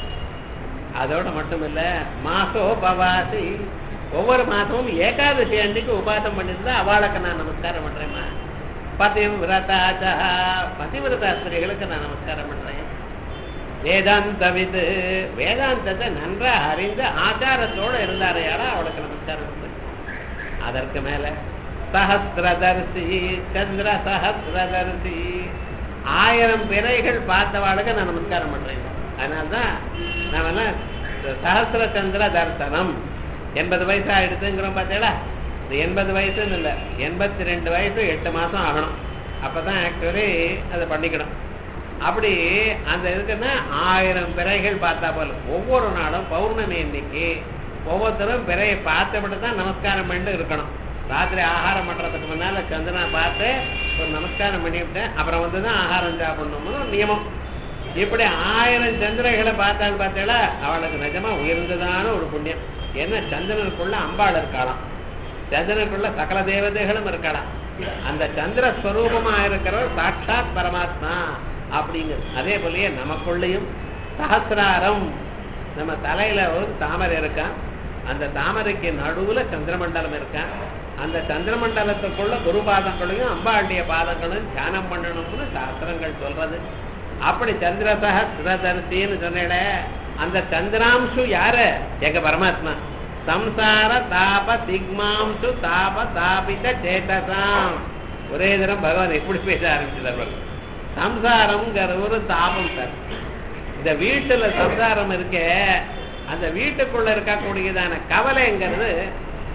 அதோட மட்டும் இல்ல மாசோபவாசி ஒவ்வொரு மாசமும் ஏகாதசி அன்னைக்கு உபாசம் பண்ணிருந்தா அவளுக்கு நான் நமஸ்காரம் பண்றேம்மா பதிவிரதாச்சா பதிவிரதா ஸ்திரீகளுக்கு நான் நமஸ்காரம் பண்றேன் வேதாந்த விது வேதாந்தத்தை நன்றா அறிந்து ஆச்சாரத்தோட இருந்தாரையாடா அவளுக்கு நமஸ்காரம் பண்றேன் அதற்கு மேல சஹசிரதர்சி சந்திர சஹசிரதர்சி ஆயிரம் பிறைகள் பார்த்தவாளுக்கு நான் நமஸ்காரம் பண்றேன் அதனால்தான் நாம என்ன சஹசிர சந்திர தர்சனம் எண்பது வயசு ஆயிடுதுங்கிறோம் பார்த்தீங்களா இந்த எண்பது வயசுன்னு இல்லை எண்பத்தி ரெண்டு வயசு எட்டு மாசம் ஆகணும் அப்பதான் ஆக்சுவலி அதை பண்ணிக்கணும் அப்படி அந்த இதுக்குன்னா ஆயிரம் பிறைகள் பார்த்தா போல ஒவ்வொரு நாளும் பௌர்ணமி இன்னைக்கு ஒவ்வொருத்தரும் பிறையை பார்த்தபடி தான் நமஸ்காரம் பண்ணிட்டு இருக்கணும் ராத்திரி ஆகாரம் பண்றதுக்கு முன்னால சந்திரனை பார்த்து ஒரு நமஸ்காரம் பண்ணிவிட்டேன் அப்புறம் வந்து தான் ஆகாரம் சாப்பிடணும்னு ஒரு நியமம் இப்படி ஆயிரம் சந்திரகளை பார்த்தான்னு பார்த்தீங்களா அவளுக்கு நிஜமா உயர்ந்ததான ஒரு புண்ணியம் ஏன்னா சந்திரனுக்குள்ள அம்பாள் இருக்காளாம் சந்திரனுக்குள்ள சகல தேவதைகளும் இருக்கலாம் அந்த சந்திர ஸ்வரூபமா இருக்கிறவர் சாட்சாத் பரமாத்மா அப்படிங்கிறது அதே போலயே நமக்குள்ளேயும் சஹசிராரம் நம்ம தலையில ஒரு தாமரை இருக்கான் அந்த தாமரைக்கு நடுவுல சந்திரமண்டலம் இருக்கான் அந்த சந்திரமண்டலத்துக்குள்ள குரு பாதங்களையும் அம்பாளுடைய பாதங்களும் தியானம் பண்ணணும்னு சாஸ்திரங்கள் சொல்றது அப்படி சந்திரசக சுரதர்சின்னு சொன்னேட அந்த சந்திராம்சு யாரு எங்க பரமாத்மா சம்சார தாப திக்மாம்சு தாப தாபித சேதசாம் ஒரே தினம் பகவான் எப்படி பேச ஆரம்பிச்சது சம்சாரம்ங்கிற ஒரு தாபம் சார் இந்த வீட்டுல சம்சாரம் இருக்கே அந்த வீட்டுக்குள்ள இருக்கக்கூடியதான கவலைங்கிறது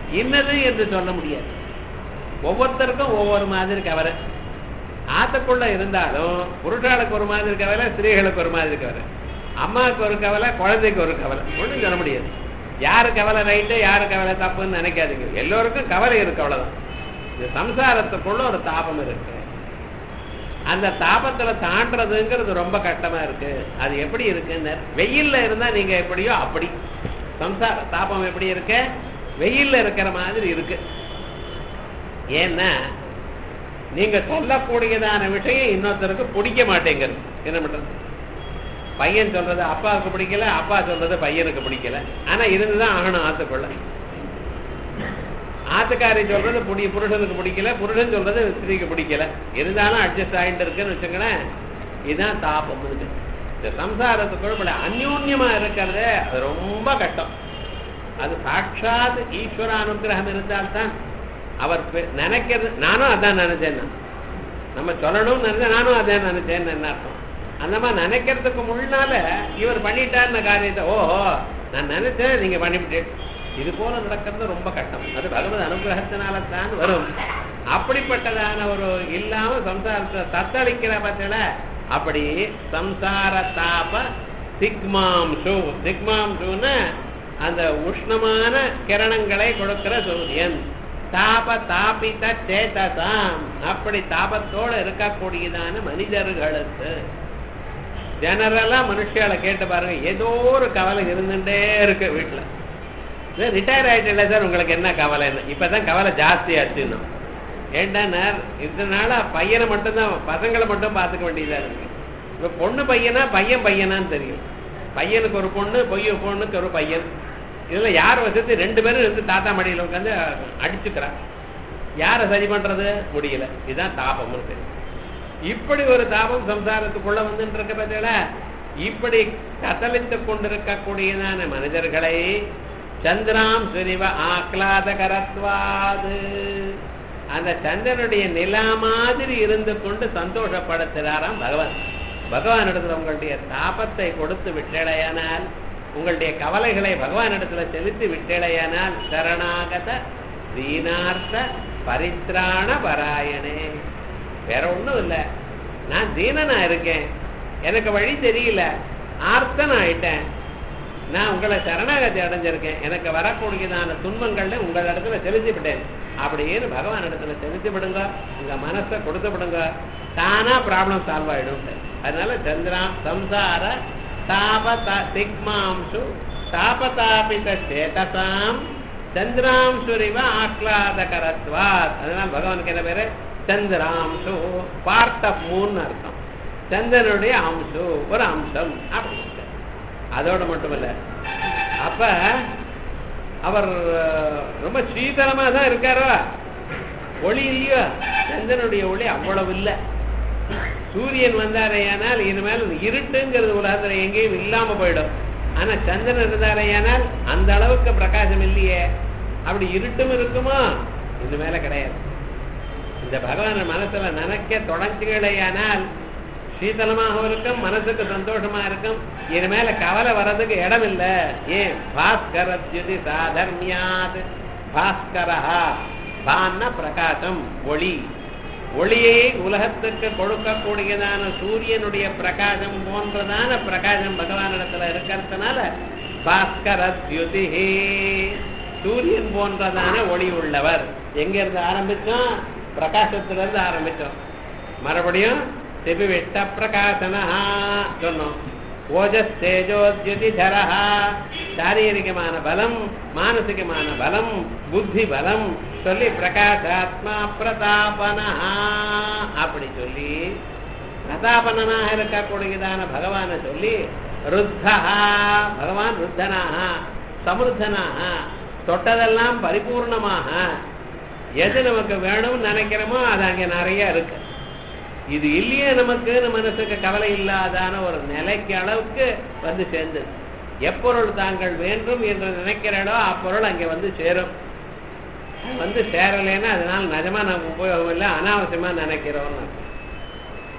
இன்னது என்று சொல்ல முடியாது ஒவ்வொருத்தருக்கும் ஒவ்வொரு மாதிரி கவலை ஆத்துக்குள்ள இருந்தாலும் புருஷாளுக்கு ஒரு மாதிரி கவலை ஸ்திரீகளுக்கு ஒரு மாதிரி கவலை அம்மாவுக்கு ஒரு கவலை குழந்தைக்கு ஒரு கவலை ஒன்றும் சொல்ல முடியாது யாரு கவலை ரைட்டு யாரு கவலை தப்புன்னு நினைக்காதீங்க எல்லோருக்கும் கவலை இருக்கு அவ்வளவுதான் இந்த சம்சாரத்துக்குள்ள ஒரு தாபம் இருக்கு அந்த தாபத்துல தாண்டறதுங்கிறது ரொம்ப கஷ்டமா இருக்கு அது எப்படி இருக்குன்னு வெயில்ல இருந்தா நீங்க எப்படியோ அப்படி சம்சார தாபம் எப்படி இருக்கு வெயில்ல இருக்கிற மாதிரி இருக்கு ஏன்னா நீங்க சொல்லக்கூடியதான விஷயம் இன்னொருத்தருக்கு பிடிக்க மாட்டேங்கிறது என்ன பண்றது பையன் சொல்றது அப்பாவுக்கு பிடிக்கல அப்பா சொல்றது பையனுக்கு பிடிக்கல ஆனா இருந்துதான் ஆகணும் ஆத்துக்குள்ள ஆத்துக்காரி சொல்றது புடி புருஷனுக்கு பிடிக்கல புருஷன் சொல்றது ஸ்திரீக்கு பிடிக்கல இருந்தாலும் அட்ஜஸ்ட் ஆகிட்டு இருக்குன்னு வச்சுங்களேன் இதுதான் தாபம் இருக்கு இந்த சம்சாரத்துக்குள்ள இப்படி அந்யோன்யமா இருக்கிறது அது ரொம்ப கஷ்டம் அது சாட்சாத் ஈஸ்வர அனுகிரகம் இருந்தால்தான் அவர் பெ- நினைக்கிறது நானும் அதான் நினைச்சேன் நான். நம்ம சொல்லணும்னு நினைச்சா நானும் அதான் நினைச்சேன்னு என்ன அர்த்தம் அந்த மாதிரி நினைக்கிறதுக்கு முன்னால இவர் பண்ணிட்டாருന്ന காரியத்தை ஓஹோ நான் நினைச்சேன் நீங்க பண்ணிவிட்டு இது போல நடக்கிறது ரொம்ப கஷ்டம் அது பகவத் அனுகிரகத்தினால தான் வரும் அப்படிப்பட்டதான ஒரு இல்லாம சம்சாரத்தை தத்தளிக்கிற பட்சல அப்படி சம்சார தாப சிக்மாம்சு சிக்மாம்சுன்னு அந்த உஷ்ணமான கிரணங்களை கொடுக்கிற சூரியன் தாப தாபித சேதசாம் அப்படி தாபத்தோடு இருக்கக்கூடியதான மனிதர்களுக்கு ஜெனரலா மனுஷால கேட்டு பாருங்க ஏதோ ஒரு கவலை இருந்துட்டே இருக்கு வீட்டுல ரிட்டையர் ஆயிட்டு சார் உங்களுக்கு என்ன கவலைன்னு இப்பதான் கவலை ஜாஸ்தி ஆச்சுன்னு ஏன்டா இதனால பையனை மட்டும்தான் பசங்களை மட்டும் பார்த்துக்க வேண்டியதா இருக்கு இப்ப பொண்ணு பையனா பையன் பையனான்னு தெரியும் பையனுக்கு ஒரு பொண்ணு பொய்ய பொண்ணுக்கு ஒரு பையன் இதுல யார் வசதி ரெண்டு பேரும் இருந்து தாத்தா மடியில உட்காந்து அடிச்சுக்கிறா யாரை சரி பண்றது முடியல இதுதான் தாபம்னு தெரியும் இப்படி ஒரு தாபம் சம்சாரத்துக்குள்ள வந்துட்டு இருக்க பார்த்தீங்களா இப்படி கதலித்துக் கொண்டிருக்கக்கூடியதான மனிதர்களை சந்திராம் சுரிவ ஆக்லாதகரத்வாது அந்த சந்திரனுடைய நிலா மாதிரி இருந்து கொண்டு சந்தோஷப்படுத்துகிறாராம் பகவான் பகவான் இடத்துல உங்களுடைய தாபத்தை கொடுத்து விட்டடையானால் உங்களுடைய கவலைகளை பகவான் இடத்துல செலுத்தி விட்டடையானால் சரணாகத தீனார்த்த பரித்ராண பராயணே வேற ஒண்ணும் இல்ல நான் தீனனா இருக்கேன் எனக்கு வழி தெரியல ஆர்த்தன் ஆயிட்டேன் நான் உங்களை சரணாகதி அடைஞ்சிருக்கேன் எனக்கு வரக்கூடியதான துன்பங்கள்ல உங்கள் இடத்துல செலுத்தி விட்டேன் அப்படின்னு பகவான் இடத்துல செலுத்தி விடுங்க உங்க மனசை கொடுத்து விடுங்க தானா ப்ராப்ளம் சால்வ் ஆயிடும் அதனால சந்திராம் சம்சார தாப சிக்மாம்சு தாபதாபித சேதசாம் சந்திராம்சுரிவ ஆக்லாதகரத்வாத் அதனால பகவானுக்கு என்ன பேரு சந்திராம்சு பார்ட் ஆஃப் மூன் அர்த்தம் சந்திரனுடைய அம்சு ஒரு அம்சம் அப்படின்னு அதோட மட்டுமல்ல அப்ப அவர் ரொம்ப சீதளமா தான் இருக்காரோ ஒளி இல்லையோ சந்திரனுடைய ஒளி அவ்வளவு இல்லை சூரியன் வந்தாரையானால் இனிமேல் இருட்டுங்கிறது உலகத்துல எங்கேயும் இல்லாம போயிடும் ஆனா சந்திரன் இருந்தாரையானால் அந்த அளவுக்கு பிரகாசம் இல்லையே அப்படி இருட்டும் இருக்குமா இது மேல கிடையாது இந்த பகவான் மனசுல நினைக்க தொடங்குகளேயானால் சீதளமாகவும் இருக்கும் மனசுக்கு சந்தோஷமா இருக்கும் இது மேல கவலை வர்றதுக்கு இடம் இல்ல ஏன் பாஸ்கரத்யுதி சாதர்மியாத் பாஸ்கரா பான்னா பிரகாசம் ஒளி ஒளியை உலகத்துக்கு கொடுக்கக்கூடியதான சூரியனுடைய பிரகாசம் போன்றதான பிரகாசம் பகவானிடத்துல இருக்கிறதுனால பாஸ்கரத்யுதி சூரியன் போன்றதான ஒளி உள்ளவர் எங்க இருந்து ஆரம்பிச்சோம் பிரகாசத்துல இருந்து ஆரம்பிச்சோம் மறுபடியும் திபிவிட்ட பிரகாசனா சொன்னோம் ஓஜஸ் தேஜோத்யுதி தரஹா சாரீரிகமான பலம் மானசிகமான பலம் புத்தி பலம் சொல்லி பிரகாசாத்மா பிரதாபனா அப்படி சொல்லி பிரதாபனாக இருக்கக்கூடியதான பகவானை சொல்லி ருத்தா பகவான் ருத்தனாக சமுர்த்தனாக தொட்டதெல்லாம் பரிபூர்ணமாக எது நமக்கு வேணும்னு நினைக்கிறோமோ அது அங்கே நிறைய இருக்கு இது இல்லையே நமக்கு மனசுக்கு கவலை இல்லாதான ஒரு நிலைக்கு அளவுக்கு வந்து சேர்ந்தது எப்பொருள் தாங்கள் வேண்டும் என்று நினைக்கிறீர்களோ அப்பொருள் அங்கே வந்து சேரும் வந்து சேரலைன்னா அதனால நிஜமா நம்ம உபயோகம் இல்லை அனாவசியமா நினைக்கிறோம்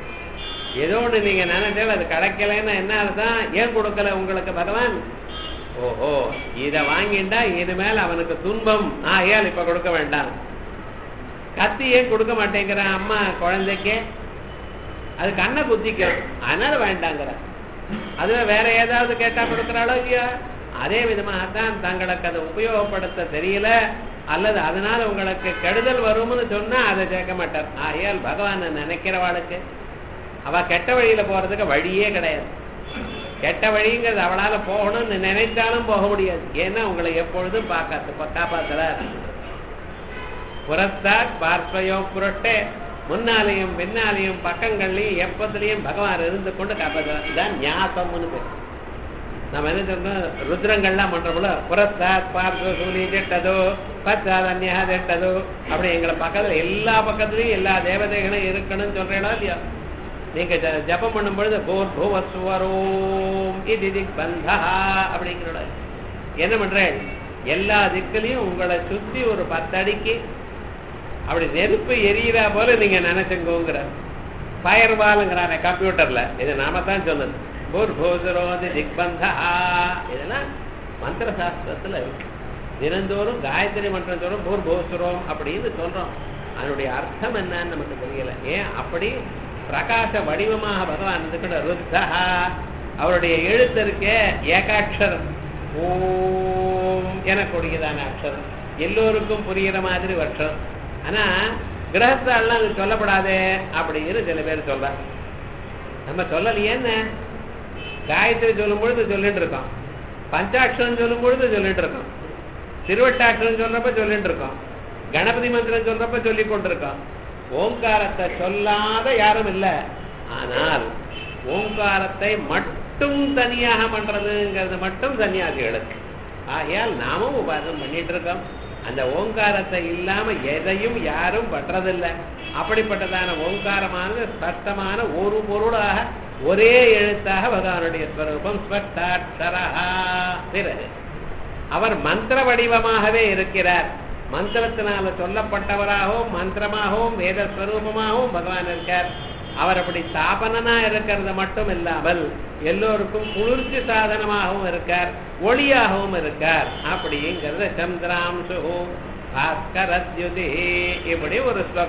ஏதோ ஒன்று நீங்க நினைச்சால் அது கிடைக்கலைன்னா என்ன அர்த்தம் ஏன் கொடுக்கல உங்களுக்கு பகவான் ஓஹோ இத வாங்கிண்டா இனிமேல் அவனுக்கு துன்பம் ஆகையால் இப்ப கொடுக்க வேண்டாம் கத்தி ஏன் கொடுக்க மாட்டேங்கிறான் அம்மா குழந்தைக்கு அது கண்ணை குத்திக்கும் அதனால வேண்டாங்கிற அதுவே வேற ஏதாவது கேட்டா கொடுக்குறாளோ இல்லையா அதே விதமாகத்தான் தங்களுக்கு அதை உபயோகப்படுத்த தெரியல அல்லது அதனால உங்களுக்கு கெடுதல் வரும்னு சொன்னா அதை சேர்க்க மாட்டார் ஆகையால் பகவான் நினைக்கிறவாளுக்கு அவ கெட்ட வழியில போறதுக்கு வழியே கிடையாது கெட்ட வழிங்கிறது அவளால போகணும்னு நினைச்சாலும் போக முடியாது ஏன்னா உங்களை எப்பொழுதும் பார்க்காத்து காப்பாத்துறார் புறத்தார் பார்ப்பையோ புரட்டே முன்னாலையும் பின்னாலையும் பக்கங்கள்லையும் எப்பத்திலையும் பகவான் இருந்து கொண்டு காப்பாற்றுவார் இதான் ஞாசம்னு பேர் நம்ம என்ன சொல்றோம் ருத்ரங்கள்லாம் பண்றோம்ல புறத்தார் பார்ப்ப சூனி திட்டதோ பச்சாத் அந்நியா திட்டதோ அப்படி எங்களை பக்கத்துல எல்லா பக்கத்துலயும் எல்லா தேவதைகளும் இருக்கணும்னு சொல்றேனா இல்லையா நீங்க ஜ- ஜபம் பண்ணும் பொழுது போர் புவஸ்வரோம் இது திக் பந்தா அப்படிங்கிற என்ன பண்றேன் எல்லா திக்கிலையும் உங்களை சுத்தி ஒரு பத்தடிக்கு அப்படி நெருப்பு எரியிறா போல நீங்க நினைச்சுங்கோங்கிற ஃபயர் பாலுங்கிறானே கம்ப்யூட்டர்ல இது நாம தான் சொன்னது பூர்பூசரோதி திக்பந்தா இதெல்லாம் மந்திர சாஸ்திரத்துல இருக்கு தினந்தோறும் காயத்ரி மந்திரம் சொல்றோம் பூர்பூசுரோம் அப்படின்னு சொல்றோம் அதனுடைய அர்த்தம் என்னன்னு நமக்கு தெரியல ஏன் அப்படி பிரகாச வடிவமாக பகவான் இருக்கிற ருத்தா அவருடைய எழுத்து இருக்கே ஏகாட்சரம் ஓம் எனக்கூடியதான அக்ஷரம் எல்லோருக்கும் புரிகிற மாதிரி அக்ஷரம் ஆனா கிரகத்தாலாம் அது சொல்லப்படாதே அப்படின்னு சில பேர் சொல்ற நம்ம சொல்லலையேன்னு காயத்ரி சொல்லும் பொழுது சொல்லிட்டு இருக்கோம் பஞ்சாட்சரம் சொல்லும் பொழுது சொல்லிட்டு இருக்கோம் திருவட்டாட்சரம் சொல்றப்ப சொல்லிட்டு இருக்கோம் கணபதி மந்திரம் சொல்றப்ப சொல்லி கொண்டிருக்கோம் ஓங்காரத்தை சொல்லாத யாரும் இல்லை ஆனால் ஓங்காரத்தை மட்டும் தனியாக பண்றதுங்கிறது மட்டும் சன்னியாசிகளுக்கு ஆகையால் நாமும் உபாசனம் பண்ணிட்டு இருக்கோம் அந்த ஓங்காரத்தை இல்லாம எதையும் யாரும் பண்றதில்லை அப்படிப்பட்டதான ஓங்காரமானது ஸ்பஷ்டமான ஒரு பொருளாக ஒரே எழுத்தாக பகவானுடைய ஸ்வரூபம் ஸ்பஷ்டாட்சரஹா பிறகு அவர் மந்திர வடிவமாகவே இருக்கிறார் மந்திரத்தினால சொல்லப்பட்டவராகவும் மந்திரமாகவும் வேத ஸ்வரூபமாகவும் பகவான் இருக்கார் அவர் அப்படி ஸ்தாபனனா இருக்கிறது மட்டும் இல்லாமல் எல்லோருக்கும் குளிர்ச்சி சாதனமாகவும் இருக்கார் ஒளியாகவும் இருக்கார் அப்படிங்கிறது சந்திராம்சு பாஸ்கரத்யுதி இப்படி ஒரு ஸ்லோகம்